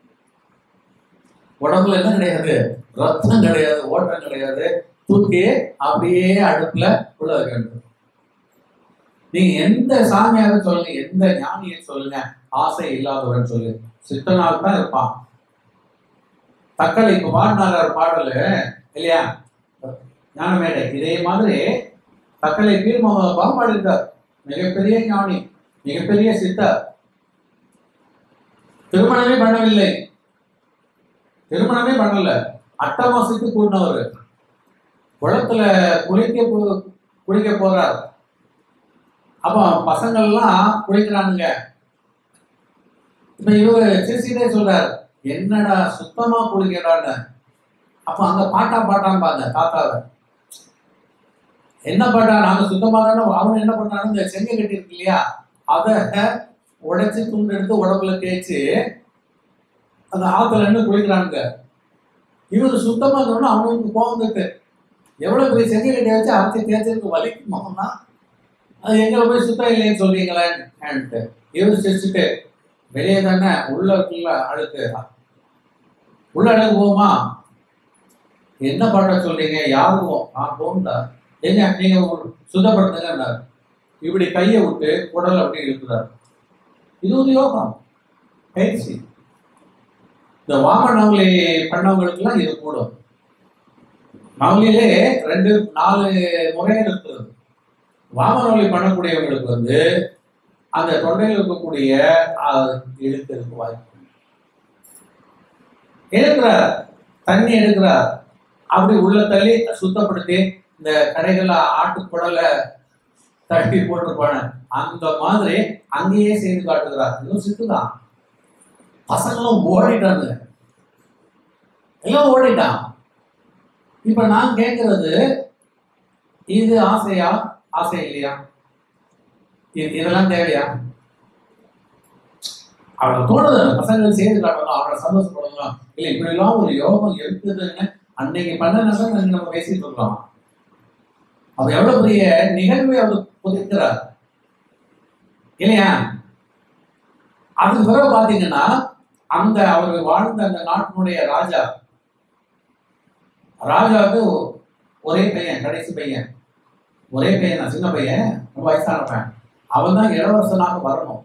உடம்புல என்ன கிடையாது ரத்தம் கிடையாது ஓட்டம் கிடையாது தூக்கி அப்படியே அடுப்புல உள்ள வைக்க வேண்டும் நீங்க எந்த சாமியாக சொல்லுங்க எந்த ஞானியை சொல்லுங்க ஆசை இல்லாதவன் சொல்லு சித்தனால் தான் இருப்பான் தக்கலை இப்ப பாடினார் பாடலு இல்லையா ஞானமேடை இதே மாதிரி தக்கலை பீர் முகமது பாடியிருக்கார் மிகப்பெரிய ஞானி மிகப்பெரிய சித்தர் திருமணமே பண்ணவில்லை திருமணமே பண்ணல அட்டை மாசத்துக்கு கூட்டினவர் குளத்துல குளிக்க போ குளிக்க போறார் அப்போ பசங்கள்லாம் குளிக்கிறானுங்க இப்ப இவரு சிரிச்சுட்டே சொல்றார் என்னடா சுத்தமா குளிக்கடான்னு அப்ப அங்க பாட்டா பாட்டான்னு பாருங்க தாத்தாவை என்ன பாட்டா நாங்க சுத்தமா தானே அவன் என்ன பண்ணானு இந்த செங்கை கட்டி இருக்கு இல்லையா அதை உடைச்சு துண்டு எடுத்து உடம்புல தேய்ச்சு அந்த ஆத்துல இருந்து குளிக்கிறானுங்க இவர் சுத்தமா சொன்னா அவனுக்கு கோவம் வந்துட்டு எவ்வளவு பெரிய செங்கை கட்டி வச்சு அரைச்சி தேய்ச்சதுக்கு வலிக்குமாம்னா அது எங்களை போய் சுத்தம் இல்லைன்னு சொல்றீங்களேன்ட்டு இவர் சிரிச்சுட்டு வெளியே தானே உள்ள இருக்குல்ல அழுக்கு உள்ள அழுக்கு போகுமா என்ன பாட்ட சொல்றீங்க யாருக்கும் நான் போகுண்டா எங்க நீங்க ஒரு சுத்தப்படுத்துங்கன்னாரு இப்படி கையை விட்டு குடல் அப்படி இழுக்கிறார் இது ஒரு யோகம் பயிற்சி இந்த வாம நவலி பண்ணவங்களுக்குலாம் இது கூடும் நவலிலே ரெண்டு நாலு முறைகள் இருக்குது வாமனவலி பண்ணக்கூடியவங்களுக்கு வந்து அந்த தொண்டையில் இருக்கக்கூடிய அஹ், இழுக்கிறதுக்கு வாய்ப்பு எடுக்கிறார் தண்ணி எடுக்கிறார் அப்படி உள்ள தள்ளி சுத்தப்படுத்தி இந்த கடைகள்ல ஆட்டுக்குடலை தட்டி போட்டிருப்பான அந்த மாதிரி அங்கேயே செய்து காட்டுகிறார் இதுவும் சித்துதான் பசங்களும் ஓடிட்டாங்க எல்லாம் ஓடிட்டான் இப்ப நான் கேட்கறது இது ஆசையா ஆசை இல்லையா இது- இதெல்லாம் தேவையா அவளை தோணுது பசங்களை செய்து காட்டணும் அவளை சந்தோஷப்படணும் இல்லை இப்படி எல்லாம் ஒரு யோகம் இருக்குதுன்னு அன்னைக்கு பண்ணதான் நம்ம பேசிட்டு இருக்கோம் அவர் எவ்வளவு பெரிய நிகழ்வை அவர் புதைக்கிறார் இல்லையா அதுக்கு பிறகு பாத்தீங்கன்னா அந்த அவர் வாழ்ந்த அந்த நாட்டினுடைய ராஜா ராஜாவுக்கு ஒரே பையன் கடைசி பையன் ஒரே பையன் தான், சின்ன பையன் ரொம்ப வயசானவன் அவன் தான் இளவரசனாக வரணும்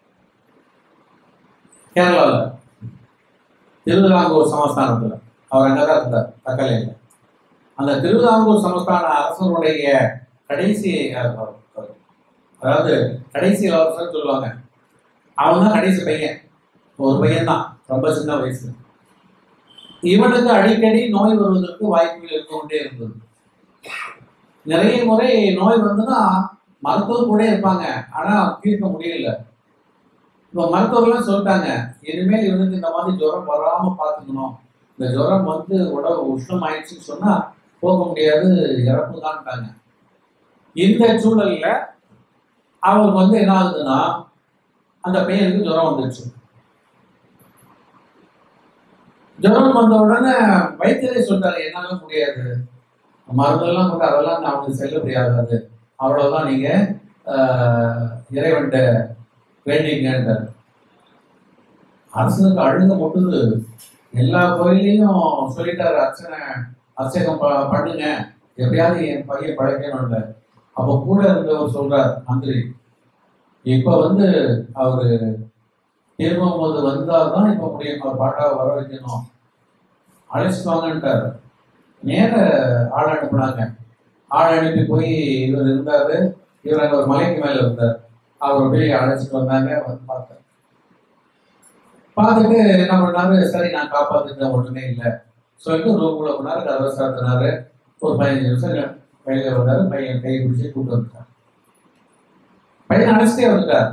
கேரளாவில் திருவிதாங்கூர் சமஸ்தானத்துல அவர் அங்கதான் இருந்தார் தக்கலையில் அந்த திருவிதாங்கூர் சமஸ்தான அரசனுடைய கடைசி அஹ், அதாவது கடைசி இளவரசன் சொல்லுவாங்க அவன் தான் கடைசி பையன் ஒரு பையன் தான் ரொம்ப சின்ன வயசு இவனுக்கு அடிக்கடி நோய் வருவதற்கு வாய்ப்புகள் இருந்து கொண்டே இருந்தது நிறைய முறை நோய் வந்துன்னா மருத்துவர் கூட இருப்பாங்க ஆனா தீர்க்க முடியல இப்போ மருத்துவர்லாம் சொல்லிட்டாங்க இனிமேல் இவனுக்கு இந்த மாதிரி ஜுரம் வராம பார்த்துக்கணும் இந்த ஜுரம் வந்து உடம்பு உஷ்ணம் ஆயிடுச்சுன்னு சொன்னா போக முடியாது இறப்பு தான்ட்டாங்க இந்த சூழல்ல அவருக்கு வந்து என்ன ஆகுதுன்னா அந்த பையனுக்கு ஜுரம் வந்துடுச்சு ஜுரம் வந்த உடனே வைத்தியரே சொல்லிட்டாரு என்னால முடியாது மருந்தெல்லாம் கூட அதெல்லாம் நான் அவனுக்கு செல்லுபடியாகாது அவ்வளவுதான் நீங்க ஆஹ், இறைவன்கிட்ட வேண்டிங்கன்றார் அரசனுக்கு அழுக முட்டுது எல்லா கோயிலையும் சொல்லிட்டாரு அர்ச்சனை அர்ச்சகம் ப- பண்ணுங்க எப்படியாவது என் பையன் பழைக்கணும்ல அப்போ கூட இருந்தவர் சொல்றார் மந்திரி இப்ப வந்து அவரு திரும்பும் போது வந்தாதான் இப்ப முடியும் அவர் பாட்டாவை வர வைக்கணும் அழைச்சிட்டு வாங்கன்ட்டார் நேர ஆள் அனுப்புனாங்க ஆள் அனுப்பி போய் இவர் இருந்தாரு இவர் அங்க ஒரு மலைக்கு மேல இருந்தார் அவர் போய் அழைச்சிட்டு வந்தாங்க வந்து பார்த்தார் பார்த்துட்டு என்ன பண்ணாரு சரி நான் காப்பாத்துட்டேன் ஒண்ணுமே இல்லை சொல்லிட்டு ரூம்குள்ள போனாரு கதவை சாத்தினாரு ஒரு பதினஞ்சு நிமிஷம் வெளியில வந்தாரு பையன் கை பிடிச்சி கூட்டு வந்துட்டார் பையன் அழைச்சிட்டே வந்துட்டார்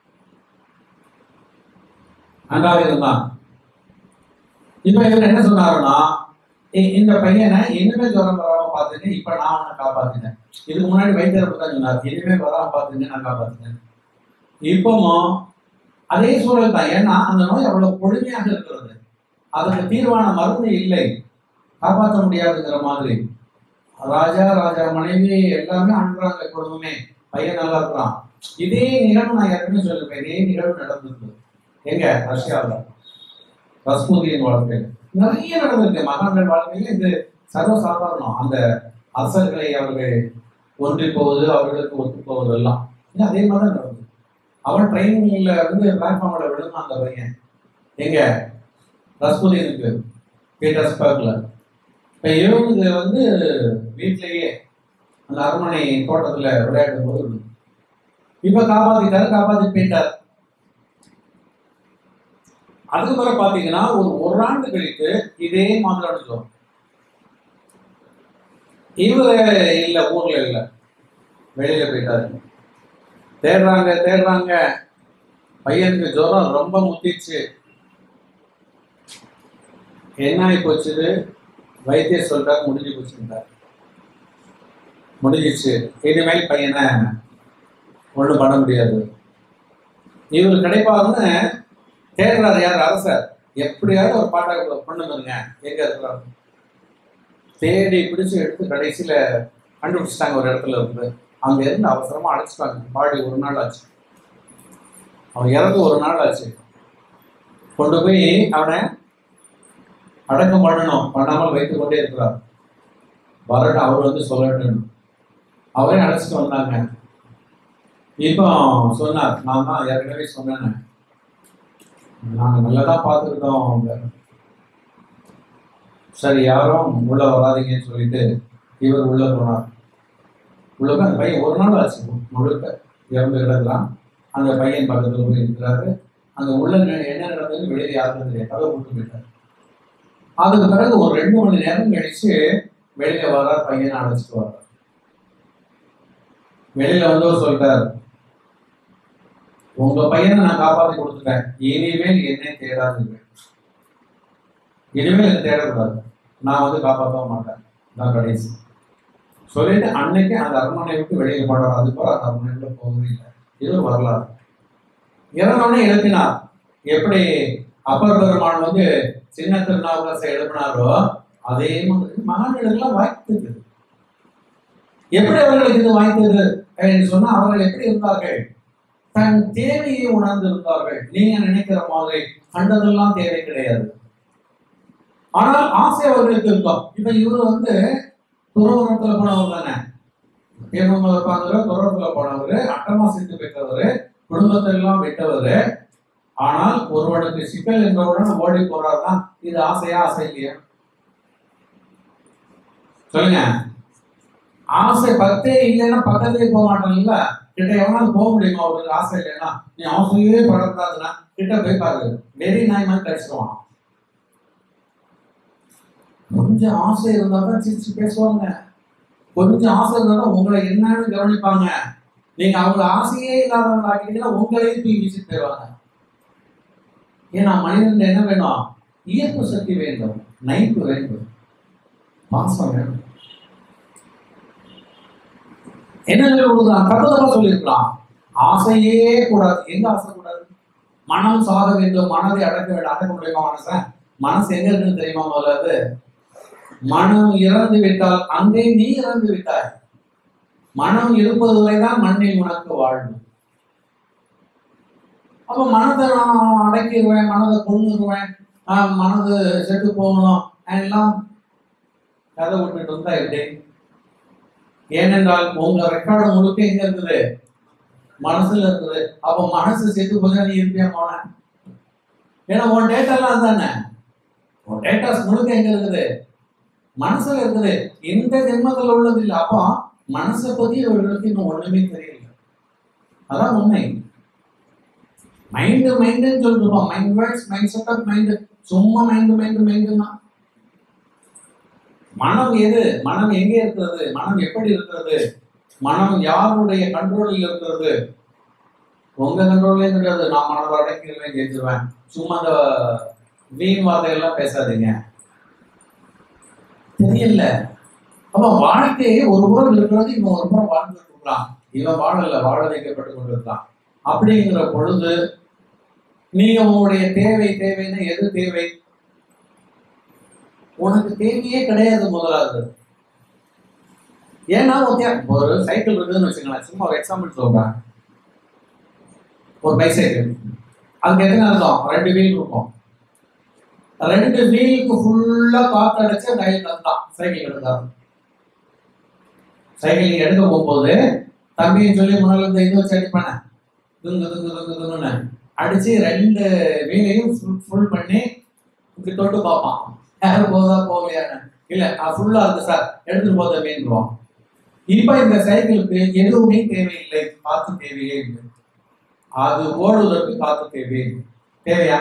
நன்றாக இருந்தான் இப்ப இவர் என்ன சொன்னாருன்னா இ- இந்த பையனை இனிமே ஜுரம் வராம பாத்துங்க இப்ப நான் அவனை காப்பாத்தினேன் இதுக்கு முன்னாடி வைத்தியர் தான் சொன்னார் இனிமே வராம பாத்துங்க நான் காப்பாத்தினேன் இப்பவும் அதே சூழல் தான் ஏன்னா அந்த நோய் அவ்வளவு கொடுமையாக இருக்கிறது அதுக்கு தீர்வான மருந்து இல்லை காப்பாற்ற முடியாதுங்கிற மாதிரி ராஜா ராஜா மனைவி எல்லாமே அன்றாங்க குடும்பமே பையன் நல்லா இருக்கிறான் இதே நிகழ்வு நான் ஏற்கனவே சொல்லிருப்பேன் இதே நிகழ்வு நடந்திருக்கு எங்க ரஷ்யாவில் ரஸ்பூதியின் வாழ்க்கையில் நிறைய நடந்திருக்கு மகான்கள் வாழ்க்கையில இது சர்வசாதாரணம் அந்த அரசர்களை அவர்கள் ஒன்றி போவது அவர்களுக்கு ஒத்து போவது எல்லாம் இது அதே மாதிரி தான் நடந்தது அவன் ட்ரைனிங்ல இருந்து பிளாட்ஃபார்ம்ல விழுந்தான் அந்த பையன் எங்க ரஸ்புதீனுக்கு பீட்டர்ஸ்பர்க்ல இப்ப இவனுக்கு வந்து வீட்லயே அந்த அரண்மனை தோட்டத்துல விளையாடும் போது விழுந்து. இப்ப காப்பாத்திட்டாரு காப்பாத்தி போயிட்டார் அதுக்கு பிறகு பாத்தீங்கன்னா ஒரு ஒரு ஆண்டு கழித்து இதே மாதிரி ஜுரம் இவரு இல்ல ஊர்ல இல்ல வெளியில போயிட்டாரு தேடுறாங்க தேடுறாங்க பையனுக்கு ஜுரம் ரொம்ப முத்திச்சு என்ன ஆகி போச்சுது வைத்தியர் சொல்றாரு முடிஞ்சு போச்சுட்டார் முடிஞ்சிச்சு இனிமேல் பையனை ஒண்ணும் பண்ண முடியாது இவர் கிடைப்பாருன்னு தேடுறாரு யார் அரசர் எப்படியாவது ஒரு பாட்டாக்கு பொண்ணு பாருங்க எங்க இருக்கிறாரு தேடி பிடிச்சு எடுத்து கடைசியில கண்டுபிடிச்சிட்டாங்க ஒரு இடத்துல இருந்து அங்க இருந்து அவசரமா அழைச்சிட்டாங்க பாடி ஒரு நாள் ஆச்சு அவன் இறந்து ஒரு நாள் ஆச்சு கொண்டு போய் அவனை அடக்கம் பண்ணணும் பண்ணாமல் வைத்துக் கொண்டே இருக்கிறார் வரட்டும் அவர் வந்து சொல்லட்டும் அவரே அழைச்சிட்டு வந்தாங்க இப்போ சொன்னார் நான் தான் ஏற்கனவே சொன்னேன் நாங்கள் நல்லதா பார்த்துக்கிட்டோம் அவங்க சரி யாரும் உள்ள வராதீங்கன்னு சொல்லிட்டு இவர் உள்ள போனார் உள்ள போய் அந்த பையன் ஒரு நாள் ஆச்சு முழுக்க இறந்து கிடக்கலாம் அந்த பையன் பக்கத்துல போய் இருக்கிறாரு அந்த உள்ள நெ- என்ன நடந்ததுன்னு வெளியே யாருக்கும் தெரியாது கதை விட்டு போயிட்டார் அதுக்கு பிறகு ஒரு ரெண்டு மணி நேரம் கழிச்சு வெளியில வர்றார் பையனை அழைச்சிட்டு வர்றார் வெளியில வந்தவர் சொல்றார் உங்க பையனை நான் காப்பாத்தி கொடுத்துட்டேன் இனிமேல் என்னை தேடாதீங்க இனிமேல் என்னை தேடக்கூடாது நான் வந்து காப்பாற்ற மாட்டேன் நான் கடைசி சொல்லிட்டு அன்னைக்கு அந்த அரண்மனை விட்டு வெளியே போடுறார் அதுக்கப்புறம் அந்த அரண்மனைக்குள்ள போகவே இல்லை இது ஒரு வரலாறு இறந்தோடனே எழுப்பினார் எப்படி அப்பர் பெருமான் வந்து சின்ன திருநாவுக்கரசை எழுப்பினாரோ அதே மாதிரி மகான்களுக்கெல்லாம் வாய்த்தது எப்படி அவர்களுக்கு இது வாய்த்தது என்று சொன்னா அவர்கள் எப்படி இருந்தார்கள் தன் தேவையை உணர்ந்து இருந்தார்கள் நீங்க நினைக்கிற மாதிரி கண்டதெல்லாம் தேவை கிடையாது ஆனால் ஆசை அவர்களுக்கு இருக்கும் இப்ப இவரு வந்து துறவரத்துல போனவர் தானே தேர்வு இருப்பாங்க துறவரத்துல போனவர் அட்டமா செஞ்சு பெற்றவர் குடும்பத்தை எல்லாம் விட்டவர் ஆனால் ஒருவனுக்கு சிக்கல் என்றவுடன் ஓடி போறாருன்னா இது ஆசையா ஆசை இல்லையா சொல்லுங்க ஆசை பத்தே இல்லைன்னா பக்கத்துலயே போக மாட்டாங்கல்ல கிட்ட எவனாலும் போக முடியுமா ஒரு ஆசை இல்லைன்னா நீ ஆசையே படக்கூடாதுன்னா கிட்ட போய் பாரு வெறி நாய் மாதிரி கடிச்சிருவான் கொஞ்சம் ஆசை இருந்தா தான் சிரிச்சு பேசுவாங்க கொஞ்சம் ஆசை இருந்தா தான் உங்களை என்னன்னு கவனிப்பாங்க நீங்க அவங்கள ஆசையே இல்லாதவங்க ஆக்கிட்டீங்கன்னா உங்களையும் தூக்கி வீசிட்டு போயிடுவாங்க ஏன்னா மனிதன் என்ன வேணும் ஈர்ப்பு சக்தி வேண்டும் நைப்பு வேண்டும் பாசம் வேண்டும் என்ன கொடுக்குறான் தப்பு தப்பா சொல்லியிருக்கலாம் ஆசையே கூடாது எங்க ஆசை கூடாது மனம் சாக வேண்டும் மனதை அடக்க வேண்டும் அடக்க முடியுமா மனச மனசு எங்க இருக்குன்னு தெரியுமா முதல்ல அது மனம் இறந்து விட்டால் அங்கே நீ இறந்து விட்டாய் மனம் இருப்பது வரைதான் மண்ணில் உனக்கு வாழ்வு அப்ப மனதை நான் அடக்கிடுவேன் மனதை கொண்டுருவேன் ஆஹ் மனது செத்து போகணும் எல்லாம் கதை விட்டுட்டு இருந்தா எப்படி ஏனென்றால் உங்க ரெக்கார்டு முழுக்க எங்க இருக்குது மனசுல இருக்குது அப்ப மனசு செத்து போச்சா நீ இருப்பியா போன ஏன்னா உன் டேட்டாலாம் தானே உன் டேட்டாஸ் முழுக்க எங்க இருக்குது மனசுல இருக்குது இந்த ஜென்மத்துல உள்ளது இல்லை அப்போ மனசை பத்தி இவர்களுக்கு இன்னும் ஒண்ணுமே தெரியல அதான் உண்மை மைண்டு மைண்டுன்னு சொல்லிருப்போம் mind words mind setup mind சும்மா மைண்டு மைண்டு மைண்டுன்னா மனம் எது மனம் எங்கே இருக்கிறது மனம் எப்படி இருக்கிறது மனம் யாருடைய கண்ட்ரோலில் இருக்கிறது உங்க கண்ட்ரோலே கிடையாது நான் மனதை அடக்கிடுவேன் ஜெயிச்சிருவேன் சும்மா அந்த வீண் வார்த்தையெல்லாம் பேசாதீங்க தெரியல அப்ப வாழ்க்கை ஒரு புறம் இருக்கிறது இவன் ஒரு புறம் வாழ்ந்துட்டு இருக்கான் இவன் வாழல வாழ வைக்கப்பட்டு கொண்டிருக்கான் அப்படிங்கிற பொழுது நீங்க உங்களுடைய தேவை தேவைன்னா எது தேவை உனக்கு தேவையே கிடையாது முதலாவது ஏன்னா ஒத்தியா ஒரு சைக்கிள் இருக்குதுன்னு வச்சுக்கலாம் சும்மா ஒரு எக்ஸாம்பிள் சொல்றேன் ஒரு பைசைக்கிள் அதுக்கு எத்தனை அர்த்தம் ரெண்டு வீல் இருக்கும் ரெண்டு வீலுக்கு ஃபுல்லா காத்து அடைச்சு கையில் தந்தான் சைக்கிள் எடுத்தாரு சைக்கிள் நீங்க எடுக்க போகும்போது தம்பின்னு சொல்லி முன்னால இருந்து இது வச்சு அடிப்பானே துங்கு துங்கு துங்கு துங்குன்னு அடிச்சு ரெண்டு வீலையும் ஃபுல் பண்ணி இப்படி தொட்டு பார்ப்பான் யாரும் போதா போகலையான்னு இல்ல ஃபுல்லா இருக்கு சார் எடுத்துட்டு போத மீன்றுவான் இப்ப இந்த சைக்கிளுக்கு எதுவுமே தேவையில்லை காத்து தேவையே இல்லை அது ஓடுவதற்கு காத்து தேவை தேவையா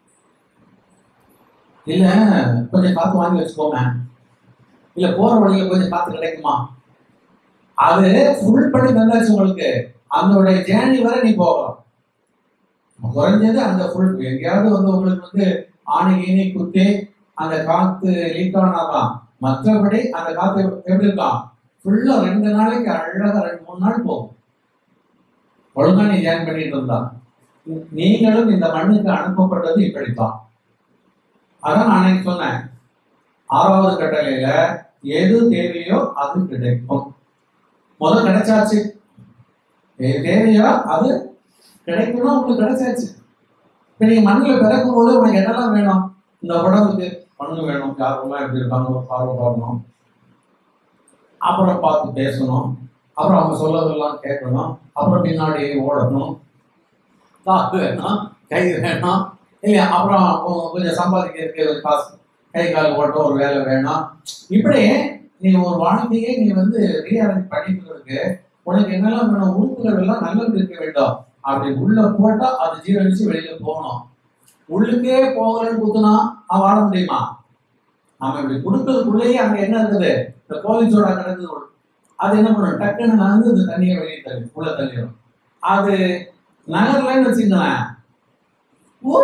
இல்ல கொஞ்சம் காத்து வாங்கி வச்சுக்கோங்க இல்ல போற வழியில கொஞ்சம் காத்து கிடைக்குமா அது ஃபுல் பண்ணி தந்தாச்சு உங்களுக்கு அதோட ஜேர்னி வரை நீ போகலாம் குறைஞ்சது அந்த ஃபுல் எங்கேயாவது வந்து உங்களுக்கு வந்து ஆணை ஈனி குத்தி அந்த காத்து லீக் ஆனாதான் மற்றபடி அந்த காத்து எப்படி இருக்கான் ஃபுல்லா ரெண்டு நாளைக்கு அழகா ரெண்டு மூணு நாள் போகும் ஒழுங்கா நீ ஜாயின் பண்ணிட்டு இருந்தா நீங்களும் இந்த மண்ணுக்கு அனுப்பப்பட்டது இப்படித்தான் அதான் நான் அன்னைக்கு சொன்னேன் ஆறாவது கட்டளையில எது தேவையோ அது கிடைக்கும் முதல் கிடைச்சாச்சு எது தேவையோ அது கிடைக்கணும் உங்களுக்கு கிடைச்சாச்சு இப்ப நீங்க மண்ணில் பிறக்கும் போது உனக்கு என்னெல்லாம் வேணும் இந்த உடம்புக்கு மண்ணு வேணும் யாரெல்லாம் எப்படி இருக்காங்க ஒரு பார்வை பார்க்கணும் அப்புறம் பார்த்து பேசணும் அப்புறம் அவங்க சொல்லதெல்லாம் கேட்கணும் அப்புறம் பின்னாடி ஓடணும் காசு வேணும் கை வேணும் இல்லையா அப்புறம் கொ- கொஞ்சம் சம்பாதிக்கிறதுக்கு ஒரு காசு கை கால் ஓட்ட ஒரு வேலை வேணும் இப்படி நீ ஒரு வாழ்க்கையை நீ வந்து ரீஅரேஞ்ச் பண்ணிக்கிறதுக்கு உனக்கு என்னெல்லாம் வேணும் உறுப்புகள் எல்லாம் நல்லது இருக்க வேண்டும் அப்படி உள்ள போட்டா அது ஜீரணிச்சு வெளியில போகணும் உள்ளுக்கே போகலன்னு குத்துனா அவன் வாழ முடியுமா அவன் இப்படி கொடுக்கறதுக்குள்ளேயே அங்க என்ன இருக்குது இந்த கோலிச்சோட கிடக்குது ஒரு- அது என்ன பண்ணும் டக்குன்னு நகர்ந்து இந்த தண்ணியை வெளியே தள்ளி உள்ள தள்ளிடும் அது நகரலன்னு வச்சுங்களேன் ஊ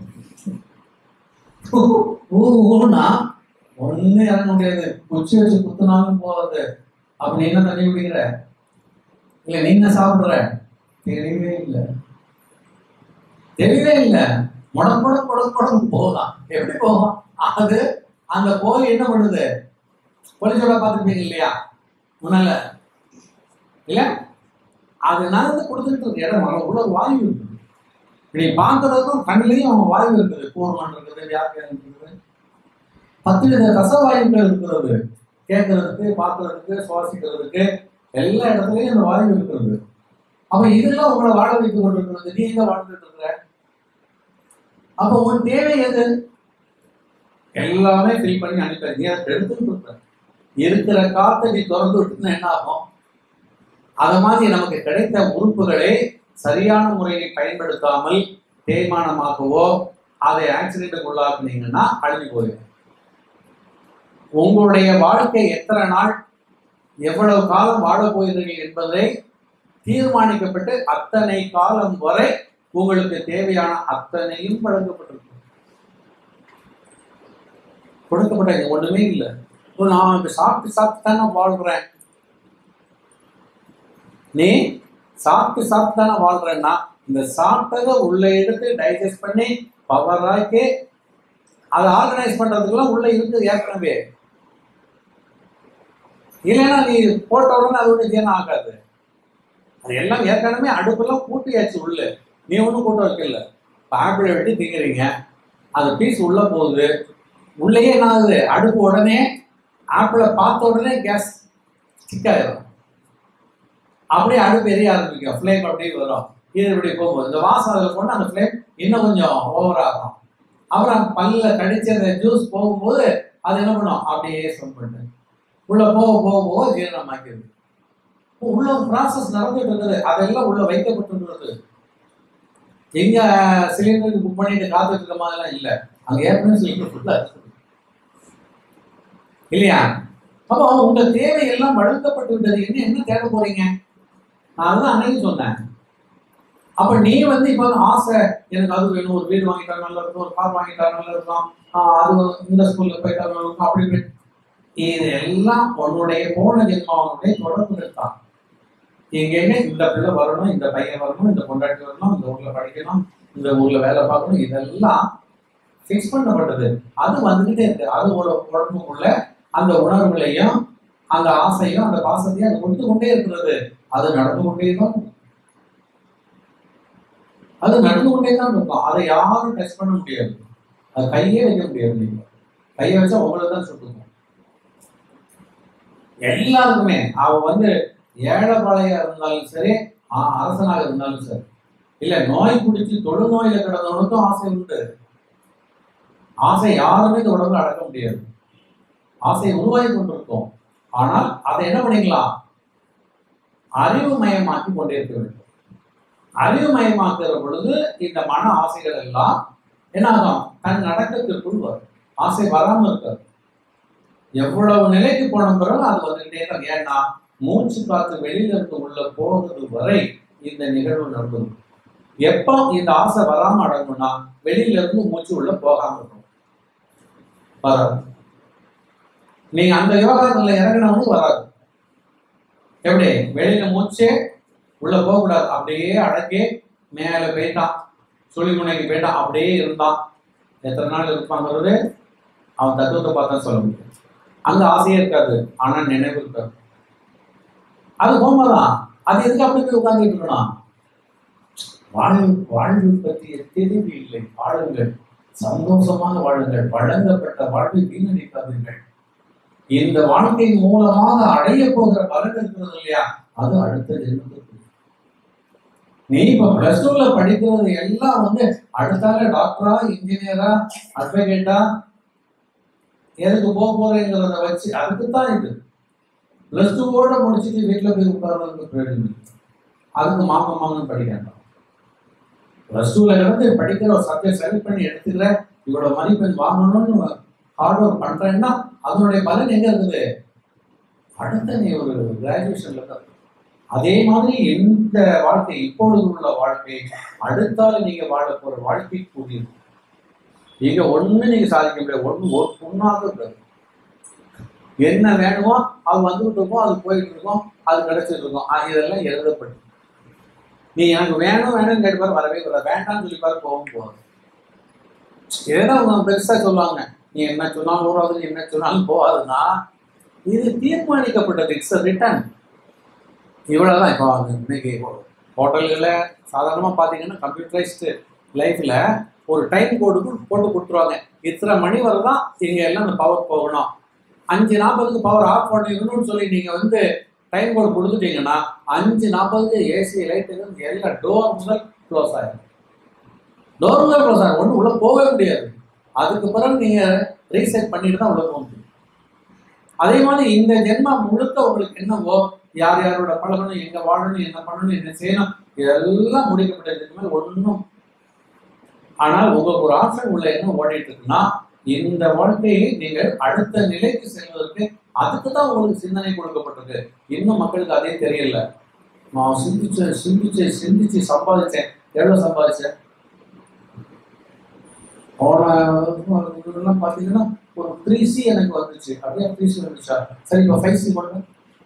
ஊ, ஊன்னா ஒண்ணு இறங்க முடியாது குச்சி வச்சு குத்துனாலும் போகாது அப்ப நீ என்ன தண்ணி குடிக்கிற இல்ல நீ என்ன சாப்பிடுற தெரியவே இல்லை தெரியவே இல்லை முடக்கு முடக்கு முடக்கு முடக்கு போகலாம் எப்படி போகும் அது அந்த கோழி என்ன பண்ணுது கோழிச்சோட பார்த்துருப்பீங்க இல்லையா முன்னால இல்ல அது நகர்ந்து கொடுத்துட்டு இருக்கு இடம் அங்க உள்ள வாயு இருக்குது நீ பார்க்கறதுக்கும் கண்ணிலையும் அவன் வாயு இருக்குது கூர்மன் இருக்குது வியாக்கியம் இருக்குது பத்து வித ரசவாயுக்கள் இருக்கிறது கேட்கறதுக்கு பார்க்கறதுக்கு சுவாசிக்கிறதுக்கு எல்லா இடத்துலயும் இந்த வாயு இருக்கிறது அப்ப இதெல்லாம் உங்களை வாழ வைத்துக் கொண்டிருக்கிறது நீ எங்க வாழ்ந்துட்டு இருக்கிற அப்ப உன் தேவை எது எல்லாமே ஃபில் பண்ணி அனுப்பி நீ அதை எடுத்துட்டு இருக்க இருக்கிற காத்தை நீ திறந்து விட்டுனா என்ன ஆகும் அது மாதிரி நமக்கு கிடைத்த உறுப்புகளை சரியான முறையில் பயன்படுத்தாமல் தேய்மானமாக்கவோ அதை ஆக்சிடென்ட்டுக்கு உள்ளாக்குனீங்கன்னா அழிஞ்சு போயிடும் உங்களுடைய வாழ்க்கை எத்தனை நாள் எவ்வளவு காலம் வாழப் போகிறீர்கள் என்பதை தீர்மானிக்கப்பட்டு அத்தனை காலம் வரை உங்களுக்கு தேவையான அத்தனையும் வழங்கப்பட்டிருக்கும் கொடுக்கப்பட்ட இங்க ஒண்ணுமே இல்லை இப்போ நான் இப்ப சாப்பிட்டு சாப்பிட்டு தானே வாழ்றேன் நீ சாப்பிட்டு சாப்பிட்டு தானே வாழ்றேன்னா இந்த சாப்பிட்டதை உள்ள எடுத்து டைஜஸ்ட் பண்ணி பவராக்கி அதை ஆர்கனைஸ் பண்றதுக்கெல்லாம் உள்ள இருக்குது ஏற்கனவே இல்லைன்னா நீ போட்ட உடனே அது ஒன்றும் ஜீரணம் ஆகாது அது எல்லாம் ஏற்கனவே அடுப்பெல்லாம் கூட்டியாச்சு உள்ள நீ ஒன்றும் கூட்ட வைக்கல இப்போ ஆப்பிளை வெட்டி திங்கிறீங்க அந்த பீஸ் உள்ள போகுது உள்ளேயே என்ன ஆகுது அடுப்பு உடனே ஆப்பிளை பார்த்த உடனே கேஸ் ஸ்டிக் ஆயிடும் அப்படியே அடுப்பு எரிய ஆரம்பிக்கும் ஃப்ளேம் அப்படியே வரும் இது இப்படி போகும்போது இந்த வாசம் அதில் கொண்டு அந்த ஃப்ளேம் இன்னும் கொஞ்சம் ஓவர் ஆகும் அப்புறம் பல்ல கடிச்சு அந்த ஜூஸ் போகும்போது அது என்ன பண்ணும் அப்படியே ஸ்டம் பண்ணு உள்ள போக போக போக ஜீரணமாக்கிடுது இப்போ உள்ள ப்ராசஸ் நடந்துட்டு இருக்குது அதெல்லாம் உள்ள வைக்கப்பட்டுருக்கிறது எங்க சிலிண்டருக்கு புக் பண்ணிட்டு காத்துட்டு இருக்க மாதிரிலாம் இல்லை அங்க ஏற்கனவே சிலிண்டர் ஃபுல்லா இருக்குது இல்லையா அப்போ உங்க தேவை எல்லாம் வழங்கப்பட்டு விட்டது என்ன என்ன தேட போறீங்க நான் அதுதான் அன்னைக்கு சொன்னேன் அப்ப நீ வந்து இப்ப ஆசை எனக்கு அது வேணும் ஒரு வீடு வாங்கிட்டா நல்லா இருக்கும் ஒரு கார் வாங்கிட்டா நல்லா இருக்கும் ஆஹ் அது இந்த ஸ்கூல்ல போயிட்டா நல்லா இருக்கும் அப்படி இப்படி. இது எல்லாம் உன்னுடைய போன ஜென்மாவனுடைய தொடர்பு தான் எங்கேயுமே இந்த பிள்ளை வரணும் இந்த பையன் வரணும் இந்த பொண்டாட்டி வரணும் இந்த ஊர்ல படிக்கணும் இந்த ஊர்ல வேலை பார்க்கணும் இதெல்லாம் ஃபிக்ஸ் பண்ணப்பட்டது அது வந்துகிட்டே இருக்கு அது ஒரு உடம்புக்குள்ள அந்த உணர்வுகளையும் அந்த ஆசையும் அந்த பாசத்தையும் அது கொடுத்து கொண்டே இருக்கிறது அது நடந்து கொண்டே தான் இருக்கும். அது நடந்து கொண்டே தான் இருக்கும் அதை யாரும் டச் பண்ண முடியாது அது கையே வைக்க முடியாது நீங்க கையை வச்சா உங்களை தான் சுட்டுக்கும் எல்லாருக்குமே அவ வந்து ஏழைப்பாளையா இருந்தாலும் சரி ஆ- அரசனாக இருந்தாலும் சரி இல்ல நோய் பிடிச்சி தொழுநோயில கிடந்தவனுக்கும் ஆசை உண்டு ஆசை யாருமே இந்த உடம்புல அடக்க முடியாது ஆசை உருவாகி கொண்டிருக்கும் ஆனால் அதை என்ன பண்ணிக்கலாம் அறிவு மயமாக்கி கொண்டே இருக்க வேண்டும் அறிவு மயமாக்குற பொழுது இந்த மன ஆசைகள் எல்லாம் என்ன ஆகும் தன் நடக்கத்திற்குள் வரும் ஆசை வராம இருக்காது எவ்வளவு நிலைக்கு போன பிறகு அது வந்துகிட்டே தான் ஏன்னா மூச்சு காத்து வெளியில இருந்து உள்ள போகிறது வரை இந்த நிகழ்வு நடந்தது எப்போ இந்த ஆசை வராம அடங்கும்னா வெளியில இருந்து மூச்சு உள்ள போகாம இருக்கும் வராது நீங்க அந்த யோகாத்துல இறங்கினவனுக்கு வராது எப்படி வெளியில மூச்சே உள்ள போக கூடாது அப்படியே அடக்கி மேல போயிட்டான் சுழிமுனைக்கு போயிட்டான் அப்படியே இருந்தான் எத்தனை நாள் இருப்பாங்கிறது அவன் தத்துவத்தை பார்த்தா சொல்ல முடியும் அங்க ஆசையே இருக்காது ஆனா நினைவு இருக்காது அது ஹோமதான் அது எதுக்கு அப்படி போய் உட்கார்ந்துட்டு இருக்கணும் வாழ்வு வாழ்வு பற்றிய தெளிவு இல்லை வாழுங்கள் சந்தோஷமாக வாழுங்கள் வழங்கப்பட்ட வாழ்வை வீணடிக்காதீர்கள் இந்த வாழ்க்கையின் மூலமாக அடைய போகிற பலன் இருக்கிறது இல்லையா அது அடுத்த ஜென்மத்துக்கு நீ இப்ப பிளஸ் டூல படிக்கிறது எல்லாம் வந்து அடுத்தால டாக்டரா இன்ஜினியரா அட்வொகேட்டா எதுக்கு போக போறேங்கிறத வச்சு அதுக்கு தான் இது பிளஸ் டூவோட முடிச்சுட்டு வீட்டுல போய் உட்கார்றதுக்கு பிரயோஜனம் இல்லை. அதுக்கு மாமா மாமன் படிக்கணும் பிளஸ் டூல இருந்து படிக்கிற ஒரு சப்ஜெக்ட் செலக்ட் பண்ணி எடுத்துக்கிற இவ்வளவு மதிப்பெண் வாங்கணும்னு ஹார்ட் ஒர்க் பண்றேன்னா அதனுடைய பலன் எங்க இருக்குது அடுத்த நீ ஒரு கிராஜுவேஷன்ல தான் அதே மாதிரி இந்த வாழ்க்கை இப்பொழுது உள்ள வாழ்க்கை அடுத்தால நீங்க வாழ போற வாழ்க்கை கூடியது நீங்க ஒண்ணு நீங்க சாதிக்க முடியாது ஒண்ணு ஒரு புண்ணாக இருக்காது என்ன வேணுமோ அது வந்துகிட்டு இருக்கும் அது போயிட்டு இருக்கும் அது கிடைச்சிட்டு இருக்கும் ஆ, இதெல்லாம் எழுதப்பட்டு நீ எனக்கு வேணும் வேணும்னு கேட்டு பாரு வரவே வர வேண்டாம்னு சொல்லி பாரு போகும் போகாது இதெல்லாம் அவங்க பெருசா சொல்லுவாங்க நீ என்ன சொன்னாலும் போகாது நீ என்ன சொன்னாலும் போகாதுன்னா இது தீர்மானிக்கப்பட்டது இட்ஸ் ரிட்டர்ன் இவ்வளவுதான் இப்போ வந்து இன்னைக்கு ஹோட்டல்களில் சாதாரணமாக பார்த்தீங்கன்னா கம்ப்யூட்டரைஸ்டு லைஃப்பில் ஒரு டைம் கோடுக்கு போட்டு கொடுத்துருவாங்க இத்தனை மணி வரை தான் இங்கே எல்லாம் அந்த பவர் போகணும் அஞ்சு நாற்பதுக்கு பவர் ஆஃப் பண்ணிடணும்னு சொல்லி நீங்கள் வந்து டைம் கோடு கொடுத்துட்டீங்கன்னா அஞ்சு நாற்பதுக்கு ஏசி லைட்டு எல்லா டோர் முதல் க்ளோஸ் ஆயிடும் டோர் முதல் க்ளோஸ் ஆகும் ஒன்றும் உள்ளே போகவே முடியாது அதுக்கு பிறகு நீங்கள் ரீசெட் பண்ணிட்டு தான் உள்ளே போக முடியும் அதே மாதிரி இந்த ஜென்மா முழுக்க உங்களுக்கு என்னவோ யார் யாரோட பழகணும் எங்க வாழணும் என்ன பண்ணணும் என்ன செய்யணும் இதெல்லாம் முடிக்கப்பட்டதுக்கு மேல ஒன்றும் ஆனால் உங்களுக்கு ஒரு ஆப்ஷன் உள்ள என்ன ஓடிட்டு இருக்குன்னா இந்த வாழ்க்கையை நீங்கள் அடுத்த நிலைக்கு செல்வதற்கு அதுக்கு தான் உங்களுக்கு சிந்தனை கொடுக்கப்பட்டிருக்கு இன்னும் மக்களுக்கு அதே தெரியல நான் சிந்திச்சு சிந்திச்சு சிந்திச்சு சம்பாதிச்சேன் எவ்வளோ சம்பாதிச்சேன் போன இதெல்லாம் பார்த்தீங்கன்னா ஒரு த்ரீ சி எனக்கு வந்துச்சு அப்படியே த்ரீ சி வந்துச்சா சரி இப்போ ஃபைவ் சி கொண்டு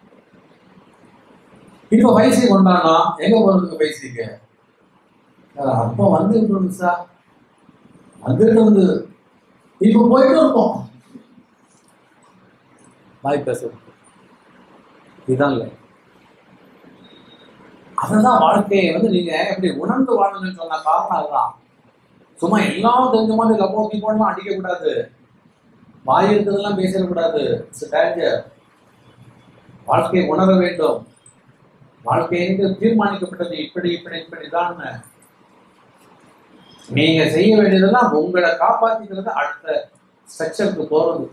இப்போ ஃபைவ் சி கொண்டானா எங்க போறதுக்கு ஃபைவ் சிக்கு அப்போ வந்துட்டு இருந்து சார் வந்துட்டு இருந்து இப்போ போயிட்டு இருக்கோம் வாய் பேச இதுதான் இல்லை அதுதான் வாழ்க்கையை வந்து நீங்க எப்படி உணர்ந்து வாழணும்னு சொன்ன காரணம் அதுதான் சும்மா எல்லாம் தெரிஞ்ச மாதிரி லப்போ தீப்போலாம் அடிக்க கூடாது வாய் இருக்கிறதெல்லாம் பேசிடக்கூடாது டேஞ்சர் வாழ்க்கையை உணர வேண்டும் வாழ்க்கை என்று தீர்மானிக்கப்பட்டது இப்படி இப்படி இப்படிதான் நீங்க செய்ய வேண்டியதெல்லாம் உங்களை காப்பாத்திக்கிறது அடுத்த ஸ்ட்ரக்சருக்கு போறதுக்கு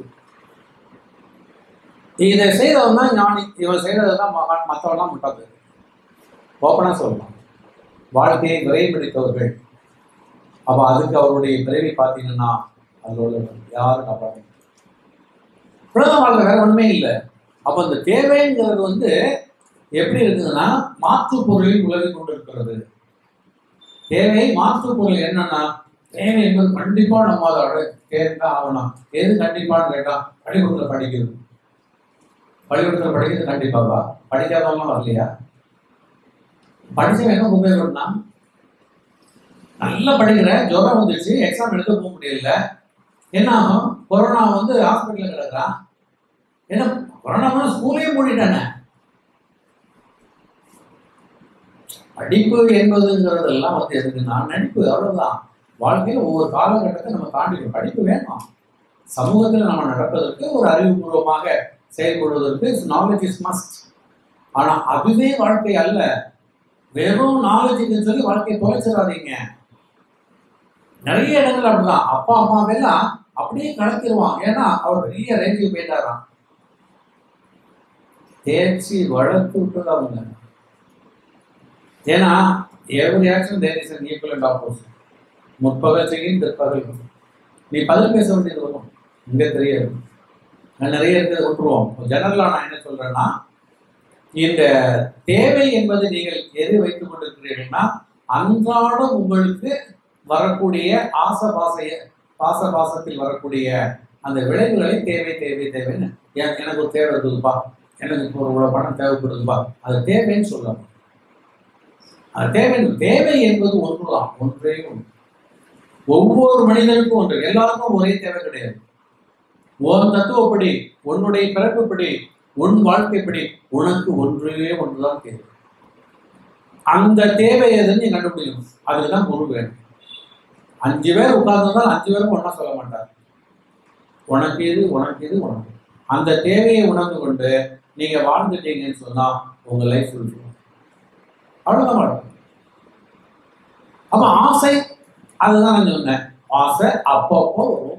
இதை செய்தவன் தான் ஞானி இவன் செய்யறதுதான் மகான் மற்றவெல்லாம் முட்டாது ஓப்பனா சொல்லலாம் வாழ்க்கையை விரைபிடித்தவர்கள் அப்ப அதுக்கு அவருடைய பிறவி பார்த்தீங்கன்னா அதோட யாரும் காப்பாற்ற உலக வாழ்க்கை வேற ஒண்ணுமே இல்லை அப்ப அந்த தேவைங்கிறது வந்து எப்படி இருக்குதுன்னா மாற்று பொருளில் உலகி கொண்டிருக்கிறது தேவை மாற்று பொருள் என்னன்னா தேவை என்பது கண்டிப்பா நம்ம அதோட கேட்டா ஆகணும் எது கண்டிப்பான்னு கேட்டா பள்ளிக்கூடத்துல படிக்கிறது பள்ளிக்கூடத்துல படிக்கிறது கண்டிப்பாவா படிக்காதவங்களாம் வரலையா படிச்சவன் என்ன உபயோகம்னா நல்லா படிக்கிற ஜுரம் வந்துச்சு எக்ஸாம் எழுத போக முடியல என்ன ஆகும் கொரோனா வந்து ஹாஸ்பிட்டல்ல கிடக்குறான் என்ன கொரோனா ஸ்கூலே மூடிட்டானே படிப்பு என்பதுங்கிறதெல்லாம் வந்து எதுக்குன்னா நடிப்பு அவ்வளவுதான் வாழ்க்கையில ஒவ்வொரு காலகட்டத்தை நம்ம தாண்டிக்கணும் படிப்பு வேணும் சமூகத்தில் நம்ம நடப்பதற்கு ஒரு அறிவுபூர்வமாக செயல்படுவதற்கு நாலேஜ் இஸ் மஸ்ட் ஆனா அதுவே வாழ்க்கை அல்ல வெறும் நாலேஜுக்குன்னு சொல்லி வாழ்க்கையை தொலைச்சிடாதீங்க நிறைய இடங்கள் அப்படிதான் அப்பா அம்மாவெல்லாம் அப்படியே கலக்கிடுவான் ஏன்னா அவர் பெரிய ரேஞ்சுக்கு போயிட்டாராம் தேர்ச்சி வளர்த்து விட்டது அவங்க ஏன்னா every action there is an equal opposite முற்பகல் செய்யும் பிற்பகல் வரும். நீ பதில் பேச வேண்டியது வரும் இங்க தெரியாது நான் நிறைய இருக்கிறத விட்டுருவோம் ஜெனரலா நான் என்ன சொல்றேன்னா இந்த தேவை என்பது நீங்கள் எது வைத்துக் கொண்டிருக்கிறீர்கள்னா அன்றாடம் உங்களுக்கு வரக்கூடிய ஆசபாசைய பாசபாசத்தில் வரக்கூடிய அந்த விளைவுகளை தேவை தேவை தேவைன்னு எ- எனக்கு ஒரு தேவை இருக்குதுப்பா எனக்கு இப்போ ஒரு இவ்வளவு பணம் தேவைப்படுதுப்பா அது தேவைன்னு சொல்லலாம் அது தேவை தேவை என்பது ஒன்றுதான் ஒன்றே ஒன்று ஒவ்வொரு மனிதனுக்கும் ஒன்று எல்லாருக்கும் ஒரே தேவை கிடையாது உன் தத்துவப்படி உன்னுடைய பிறப்புப்படி உன் வாழ்க்கைப்படி உனக்கு ஒன்றே ஒன்றுதான் தேவை அந்த தேவை எதுன்னு நீ கண்டுபிடிக்கணும் அதுக்குதான் குரு வேணும் அஞ்சு பேர் உட்கார்ந்துருந்தால் அஞ்சு பேரும் ஒன்றா சொல்ல மாட்டார் உனக்கு இது உனக்கு இது உனக்கு இது. அந்த தேவையை உணர்ந்து கொண்டு நீங்க வாழ்ந்துட்டீங்கன்னு சொன்னா உங்க லைஃப் ஃபுல் அவ்வளவுதான் வாழ்க்கை அப்ப ஆசை அதுதான் நான் சொன்னேன் ஆசை அப்பப்போ வரும்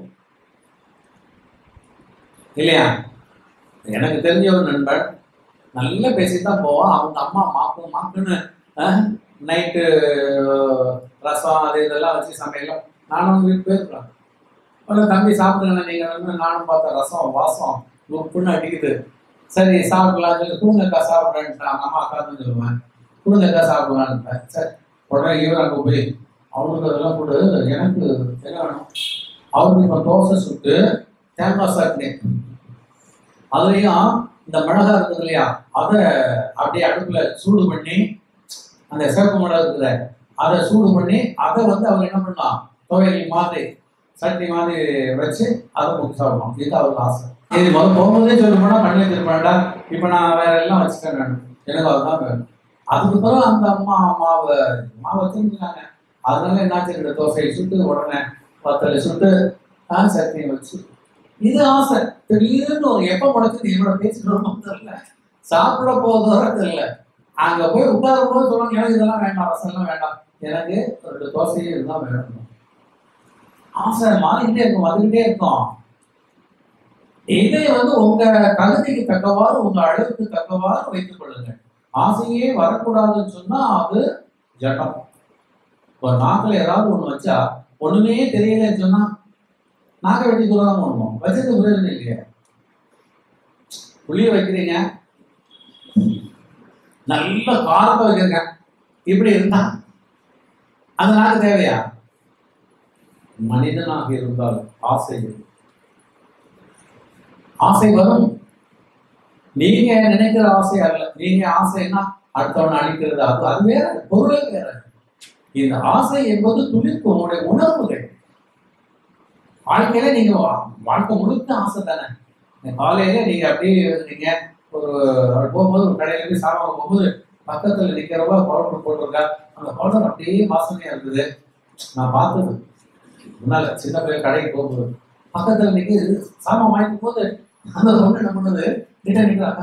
இல்லையா எனக்கு தெரிஞ்ச ஒரு நண்பன் நல்லா பேசித்தான் போவான் அவங்க அம்மா மாக்கு மாக்குன்னு நைட்டு ரசம் அது இதெல்லாம் வச்சு சமையலாம் நானும் அவங்க வீட்டு போயிருக்கிறேன் ஒரு தம்பி சாப்பிடுங்க நீங்க வந்து நானும் பார்த்தேன் ரசம் வாசம் உப்புன்னு அடிக்குது சரி சாப்பிடலாம் சொல்லி குடுங்கக்கா சாப்பிட்றேன்ட்டு அவங்க அம்மா அக்கா தான் சொல்லுவேன் குடுங்கக்கா சாப்பிடலான்ட்டேன் சரி உடனே இவர் அங்கே போய் அவனுக்கு அதெல்லாம் போட்டு எனக்கு என்ன வேணும் அவருக்கு இப்போ தோசை சுட்டு தேங்காய் சட்னி அதுலேயும் இந்த மிளகா இருக்குது இல்லையா அதை அப்படியே அடுப்புல சூடு பண்ணி அந்த சிவப்பு மிளகா இருக்குல்ல அதை சூடு பண்ணி அதை வந்து அவங்க என்ன பண்ணலாம் துவையல் மாதிரி சட்னி மாதிரி வச்சு அதை முக்கி சாப்பிடணும் இது அவருக்கு ஆசை இது முதல் போகும்போதே சொல்லி போனா பண்ணி வச்சிருப்பேன்டா இப்போ நான் வேற எல்லாம் வச்சுட்டேன் நான் எனக்கு அதுதான் வேணும் அதுக்கு பிறகு அந்த அம்மா மாவை மாவை தின்னுட்டாங்க அதனால என்னாச்சு ரெண்டு தோசையை சுட்டு உடனே பத்தலை சுட்டு ஆ சட்னியை வச்சு இது ஆசை திடீர்னு ஒரு எப்ப முடச்சு என்னோட பேசிட்டு வருமோ தெரியல சாப்பிட போகிறதோட தெரியல அங்க போய் உட்கார போது சொல்லுவாங்க எனக்கு இதெல்லாம் வேண்டாம் ரசம்லாம் வேண்டாம் எனக்கு ரெண்டு தோசையே இதுதான் வேணும் ஆசை மாறிக்கிட்டே இருக்கும் வந்துகிட்டே இருக்கும் இதை வந்து உங்க தகுதிக்கு தக்கவாறு உங்க அளவுக்கு தக்கவாறு வைத்துக் கொள்ளுங்க ஆசையே வரக்கூடாதுன்னு சொன்னா அது ஜட்டம் இப்போ நாக்கில் ஏதாவது ஒண்ணு வச்சா ஒண்ணுமே தெரியலன்னு சொன்னா நாக்கை வெட்டி தூரம் பண்ணுவோம் வச்சது பிரயோஜனம் இல்லையா புளிய வைக்கிறீங்க நல்ல காரத்தை வச்சிருக்கேன் இப்படி இருந்தான் அது நாக்கு தேவையா மனிதனாக இருந்தால் ஆசை வரும். ஆசை வரும் நீங்க நினைக்கிற ஆசை அல்ல நீங்க ஆசைன்னா அடுத்தவனை அழிக்கிறது அது அது வேற பொருளே வேற இந்த ஆசை என்பது துளிர்ப்பு உங்களுடைய உணர்வுகள் வாழ்க்கையில நீங்க வா- வாழ்க்கை முழுக்க ஆசை தானே இந்த காலையில நீங்க அப்படியே நீங்க ஒரு போகும்போது ஒரு கடையில போய் சாமான் போகும்போது பக்கத்துல நிக்கிறவங்க பவுடர் போட்டிருக்கா அந்த பவுடர் அப்படியே வாசனையா இருக்குது நான் பார்த்தது முன்னால சின்ன பையன் கடைக்கு போகும்போது பக்கத்துல நிக்க சாமான் வாங்கிக்கும் போது அந்த பொண்ணு என்ன பண்ணுது கிட்ட நிக்கிறாங்க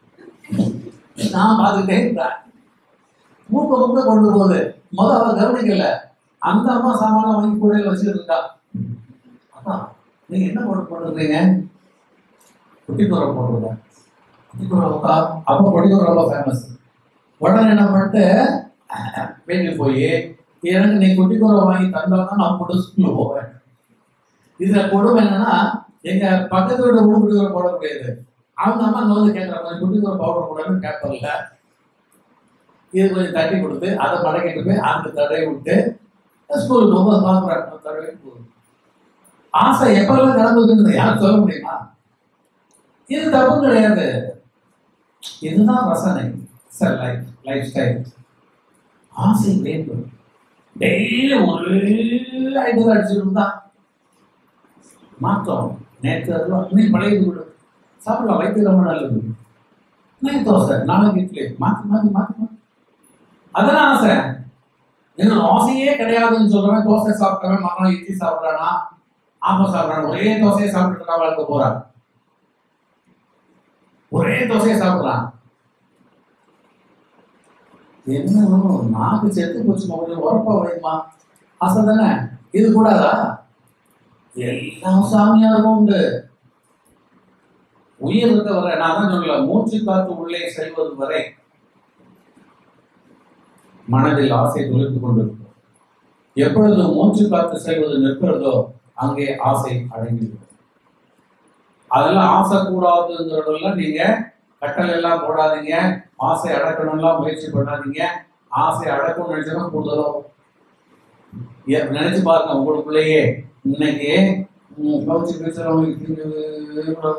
நான் பார்த்துக்கிட்டே இருக்கிறேன் மூக்க மூக்க கொண்டு போகுது முத அவ கவனிக்கல அந்த அம்மா சாமான வாங்கி கூடையில வச்சுட்டு இருக்கா அப்பா நீங்க என்ன போட்டு போட்டுருக்கீங்க குட்டிக்குறை போட்டுருங்க குட்டிக்குறை உக்கா அப்ப குட்டிக்குறை ரொம்ப ஃபேமஸ் உடனே என்ன பண்ணிட்டு வீட்டுக்கு போய் எனக்கு நீ குட்டிக்குறை வாங்கி தந்தாதான் நான் போட்டு ஸ்கூல்ல போவேன் இதுல கொடுமை என்னன்னா எங்க பக்கத்து வீடு கூட குட்டிக்குறை போட முடியாது அவங்க அம்மா அங்க வந்து கேட்கறாங்க குட்டிக்குறை பவுடர் போடணும்னு கேட்பதில்ல இது கொஞ்சம் தட்டி கொடுத்து அதை மடக்கிட்டு போய் அந்த தடவை விட்டு ஸ்கூலுக்கு போகும்போது பார்க்குறாங்க தடவை போகுது ஆசை எப்பெல்லாம் நடந்ததுன்னு யாரும் சொல்ல முடியுமா இது தப்பு கிடையாது இதுதான் ரசனை சார் லைஃப் லைஃப் ஸ்டைல் ஆசை வேண்டும் டெய்லி ஒரே ஐந்து அடிச்சுட்டு தான் மாற்றம் நேற்று அதெல்லாம் இன்னைக்கு பழையது கூட சாப்பிடலாம் வயிற்று ரொம்ப நல்லது இன்னைக்கு தோசை நாளைக்கு இட்லி மாற்றி மாற்றி மாற்றி மாற்றி அதான் ஆசை எனக்கு ஆசையே கிடையாதுன்னு சொல்றவன் தோசை சாப்பிட்டவன் மகனும் இட்லி சாப்பிட்றானா ஆப்ப சாப்பிட்றான் ஒரே தோசையை சாப்பிட்டு இருக்கா வாழ்க்கை போறான் ஒரே தோசையை சாப்பிட்றான் என்ன நாக்கு செத்து போச்சுமா கொஞ்சம் உரப்பா வைமா ஆசை தானே இது கூடாதா எல்லாம் சாமியாரும் உண்டு உயிர் இருக்க வரை நான் தான் சொல்லல மூச்சு காத்து உள்ளே செல்வது வரை மனதில் ஆசை துளிர்த்து கொண்டிருக்கும் எப்பொழுது மூச்சு காத்து செல்வது நிற்கிறதோ அங்கே ஆசை அடங்கிவிடும் அதெல்லாம் ஆசை கூடாதுங்கிறதெல்லாம் நீங்க கட்டளை எல்லாம் போடாதீங்க ஆசை அடக்கணும்லாம் முயற்சி பண்ணாதீங்க ஆசை அடக்கணும்னு நினைச்சா கூடுதலும் ஏ- நினைச்சு பாருங்க உங்களுக்குள்ளேயே இன்னைக்கு ம், கவுச்சி பேசுறவங்களுக்கு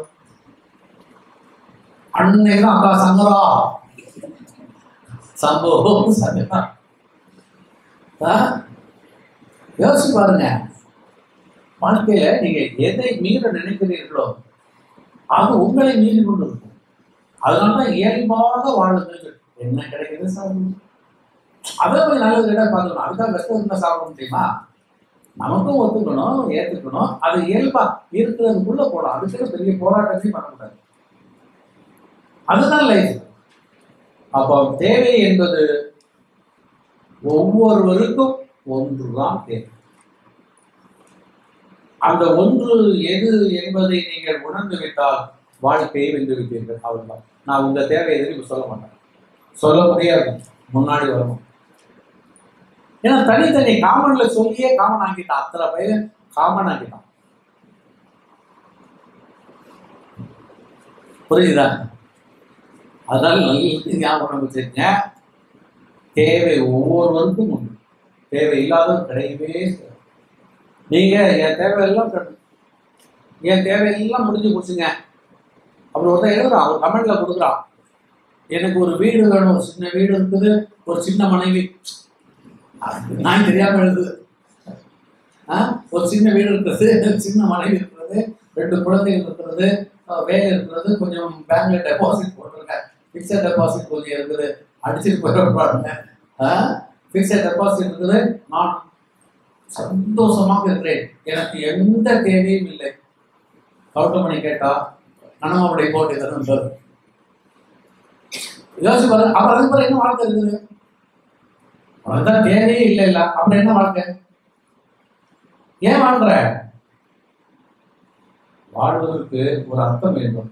அன்னைக்கு தான் அக்கா சங்கரா சம்பவம் சங்கரா ஆ? யோசிச்சு பாருங்க வாழ்க்கையில நீங்க எதை மீற நினைக்கிறீர்களோ அது உங்களை மீறி கொண்டு இருக்கும் அதனாலதான் இயல்பாக வாழுங்கள் என்ன கிடைக்குது சாப்பிடுங்க அதை போய் நல்லது கிட்ட பார்த்துக்கணும் அதுதான் வெஸ்ட் இருந்தா சாப்பிட முடியுமா நமக்கும் ஒத்துக்கணும் ஏத்துக்கணும் அது இயல்பா இருக்கிறதுக்குள்ள போடும் அதுக்கு பெரிய போராட்டத்தையும் பண்ணக்கூடாது அதுதான் லைஃப் அப்போ தேவை என்பது ஒவ்வொருவருக்கும் ஒன்றுதான் தேவை அந்த ஒன்று எது என்பதை நீங்கள் உணர்ந்து விட்டால் வாழ்க்கையை வென்று விட்டீர்கள் அவ்வளவுதான் நான் உங்க தேவை எதுவும் இப்ப சொல்ல மாட்டேன் சொல்ல முடியாது முன்னாடி வரணும் ஏன்னா தனித்தனி காமன்ல சொல்லியே காமன் ஆக்கிட்டான் அத்தனை பையன் காமன் ஆக்கிட்டான் புரியுதா அதனால நல்ல ஞாபகம் வச்சிருங்க தேவை ஒவ்வொருவருக்கும் உண்டு தேவை இல்லாதது கிடையவே கிடையாது. நீங்க என் தேவையெல்லாம் கட்டு- என் தேவையெல்லாம் முடிஞ்சு போச்சுங்க அப்புறம் ஒருத்தன் எழுதுறான் ஒரு கமெண்ட்ல கொடுக்குறான் எனக்கு ஒரு வீடு வேணும் ஒரு சின்ன வீடு இருக்குது ஒரு சின்ன மனைவி நான் தெரியாம எழுதுது ஆ? ஒரு சின்ன வீடு இருக்கிறது சின்ன மனைவி இருக்கிறது ரெண்டு குழந்தைகள் இருக்கிறது அஹ் வேலை இருக்கிறது கொஞ்சம் பேங்க்ல டெபாசிட் போட்டிருக்கேன் பிக்சட் டெபாசிட் கொஞ்சம் இருக்குது அடிச்சுட்டு போயிடப்பாருங்க பிக்சட் டெபாசிட் இருக்குது நான் சந்தோஷமாக இருக்கிறேன் எனக்கு எந்த தேவையும் இல்லை கவுண்டமணி கேட்டா கனமாவுடைய போட்டு தருந்தார் யோசிச்சு பாருங்க அப்புறம் அதுக்கு பிறகு என்ன வாழ்க்கை இருக்குது அதுதான் தேவையே இல்லை இல்ல அப்புறம் என்ன வாழ்க்கை ஏன் வாழ்ற வாழ்வதற்கு ஒரு அர்த்தம் வேண்டும்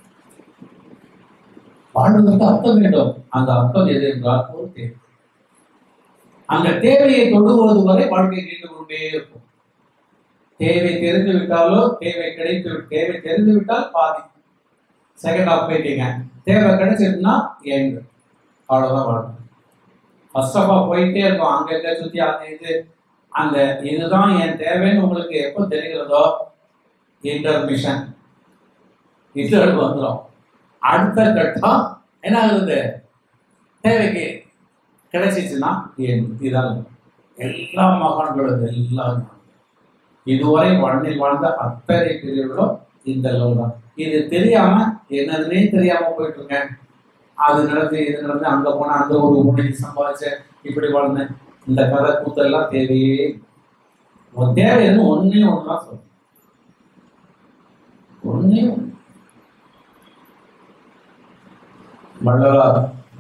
வாழ்வதற்கு அர்த்தம் வேண்டும் அந்த அர்த்தம் எது என்றால் ஒரு தேவை அந்த தேவையை தொடுவது வரை வாழ்க்கை நீண்டு கொண்டே இருக்கும் தேவை தெரிந்து விட்டாலோ தேவை கிடைத்து தேவை தெரிந்து விட்டால் பாதி செகண்ட் ஆஃப் போயிட்டீங்க தேவை கிடைச்சிருந்தா எங்க அவ்வளவுதான் வாழ்க்கை ஃபர்ஸ்ட் ஆஃப் ஆல் போயிட்டே இருக்கும் அங்கங்க சுத்தி அந்த இது அந்த இதுதான் என் தேவைன்னு உங்களுக்கு எப்போ தெரிகிறதோ இன்டர்மிஷன் இன்டர்வல் வந்துடும் அடுத்த கட்டம் என்ன ஆகுது தேவைக்கு கிடைச்சிச்சுன்னா என் இதான் எல்லா மகான்களும் எல்லாரும் இதுவரை மண்ணில் வாழ்ந்த அத்தனை பிரிவுகளும் இந்த லெவல் தான் இது தெரியாம என்னதுன்னே தெரியாம போயிட்டு இருக்கேன் அது நடந்து இது நடந்து அங்க போனா அந்த ஒரு உணவு சம்பாதிச்சேன் இப்படி வாழ்ந்தேன் இந்த கதை கூத்தெல்லாம் தேவையே இல்லை. உன் தேவைன்னு ஒன்னே ஒண்ணுதான் சொல்றேன் ஒன்னே ஒண்ணு. வள்ளலார்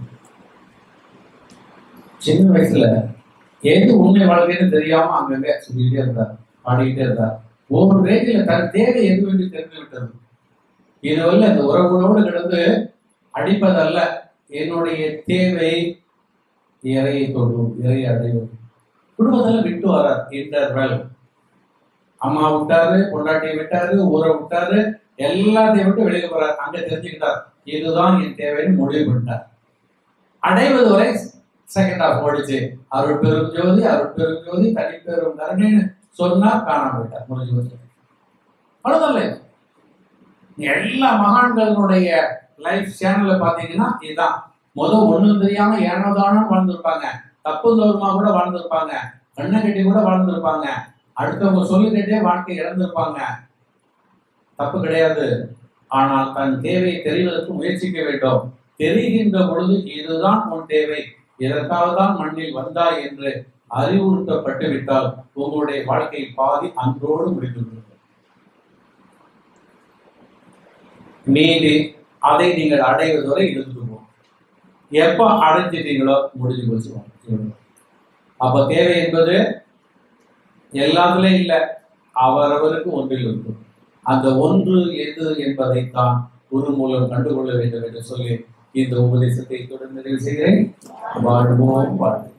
சின்ன வயசுல எது உண்மை வாழ்க்கைன்னு தெரியாம அங்கங்க சொல்லிட்டே இருந்தார் பாடிக்கிட்டே இருந்தார் ஒவ்வொரு ரேஞ்சில தன் தேவை எது என்று தெரிந்து விட்டது இதுவரை அந்த உறவுகளோடு கிடந்து அடிப்பதல்ல என்னுடைய தேவை இறையை தொடும் இறை அடைவது குடும்பத்துல விட்டு வரார் இன்டர்வெல் அம்மா விட்டாரு பொண்டாட்டியை விட்டாரு ஊரை விட்டாரு எல்லாத்தையும் விட்டு வெளியே போறார் அங்க தெரிஞ்சுக்கிட்டார் இதுதான் என் தேவைன்னு முடிவு பண்ணிட்டார் அடைவது வரை செகண்ட் ஹாஃப் ஓடிச்சு அருள் பெரும் ஜோதி அருள் பெரும் ஜோதி தனிப்பெரும் கருணைன்னு சொன்னா காணாம போயிட்டார் முடிஞ்சு போச்சு அவ்வளவுதான் எல்லா மகான்களுடைய லைஃப் சேனல்ல பாத்தீங்கன்னா இதுதான் முதல் ஒண்ணும் தெரியாம ஏனோதானோ வாழ்ந்திருப்பாங்க தப்பு தோறுமா கூட வாழ்ந்திருப்பாங்க கண்ணை கட்டி கூட வாழ்ந்திருப்பாங்க அடுத்தவங்க சொல்லி கேட்டே வாழ்க்கை இழந்திருப்பாங்க தப்பு கிடையாது ஆனால் தன் தேவையை தெரிவதற்கு முயற்சிக்க வேண்டும் தெரிகின்ற பொழுது இதுதான் உன் தேவை இதற்காக தான் மண்ணில் வந்தாய் என்று அறிவுறுத்தப்பட்டு விட்டால் உங்களுடைய வாழ்க்கை பாதி அன்றோடு முடிந்துவிடும் மீதி அதை நீங்கள் அடைவது வரை இருந்துவோம் எப்ப அடைஞ்சிட்டீங்களோ முடிஞ்சு போச்சு அப்ப தேவை என்பது எல்லாத்துலயும் இல்லை அவரவருக்கு ஒன்றில் இருக்கும் அந்த ஒன்று எது என்பதைத்தான் குரு மூலம் கண்டுகொள்ள வேண்டும் என்று சொல்லி இந்த உபதேசத்தை தொடர்ந்து நிறைவு செய்கிறேன் வாழ்வோம் வாழ்வோம்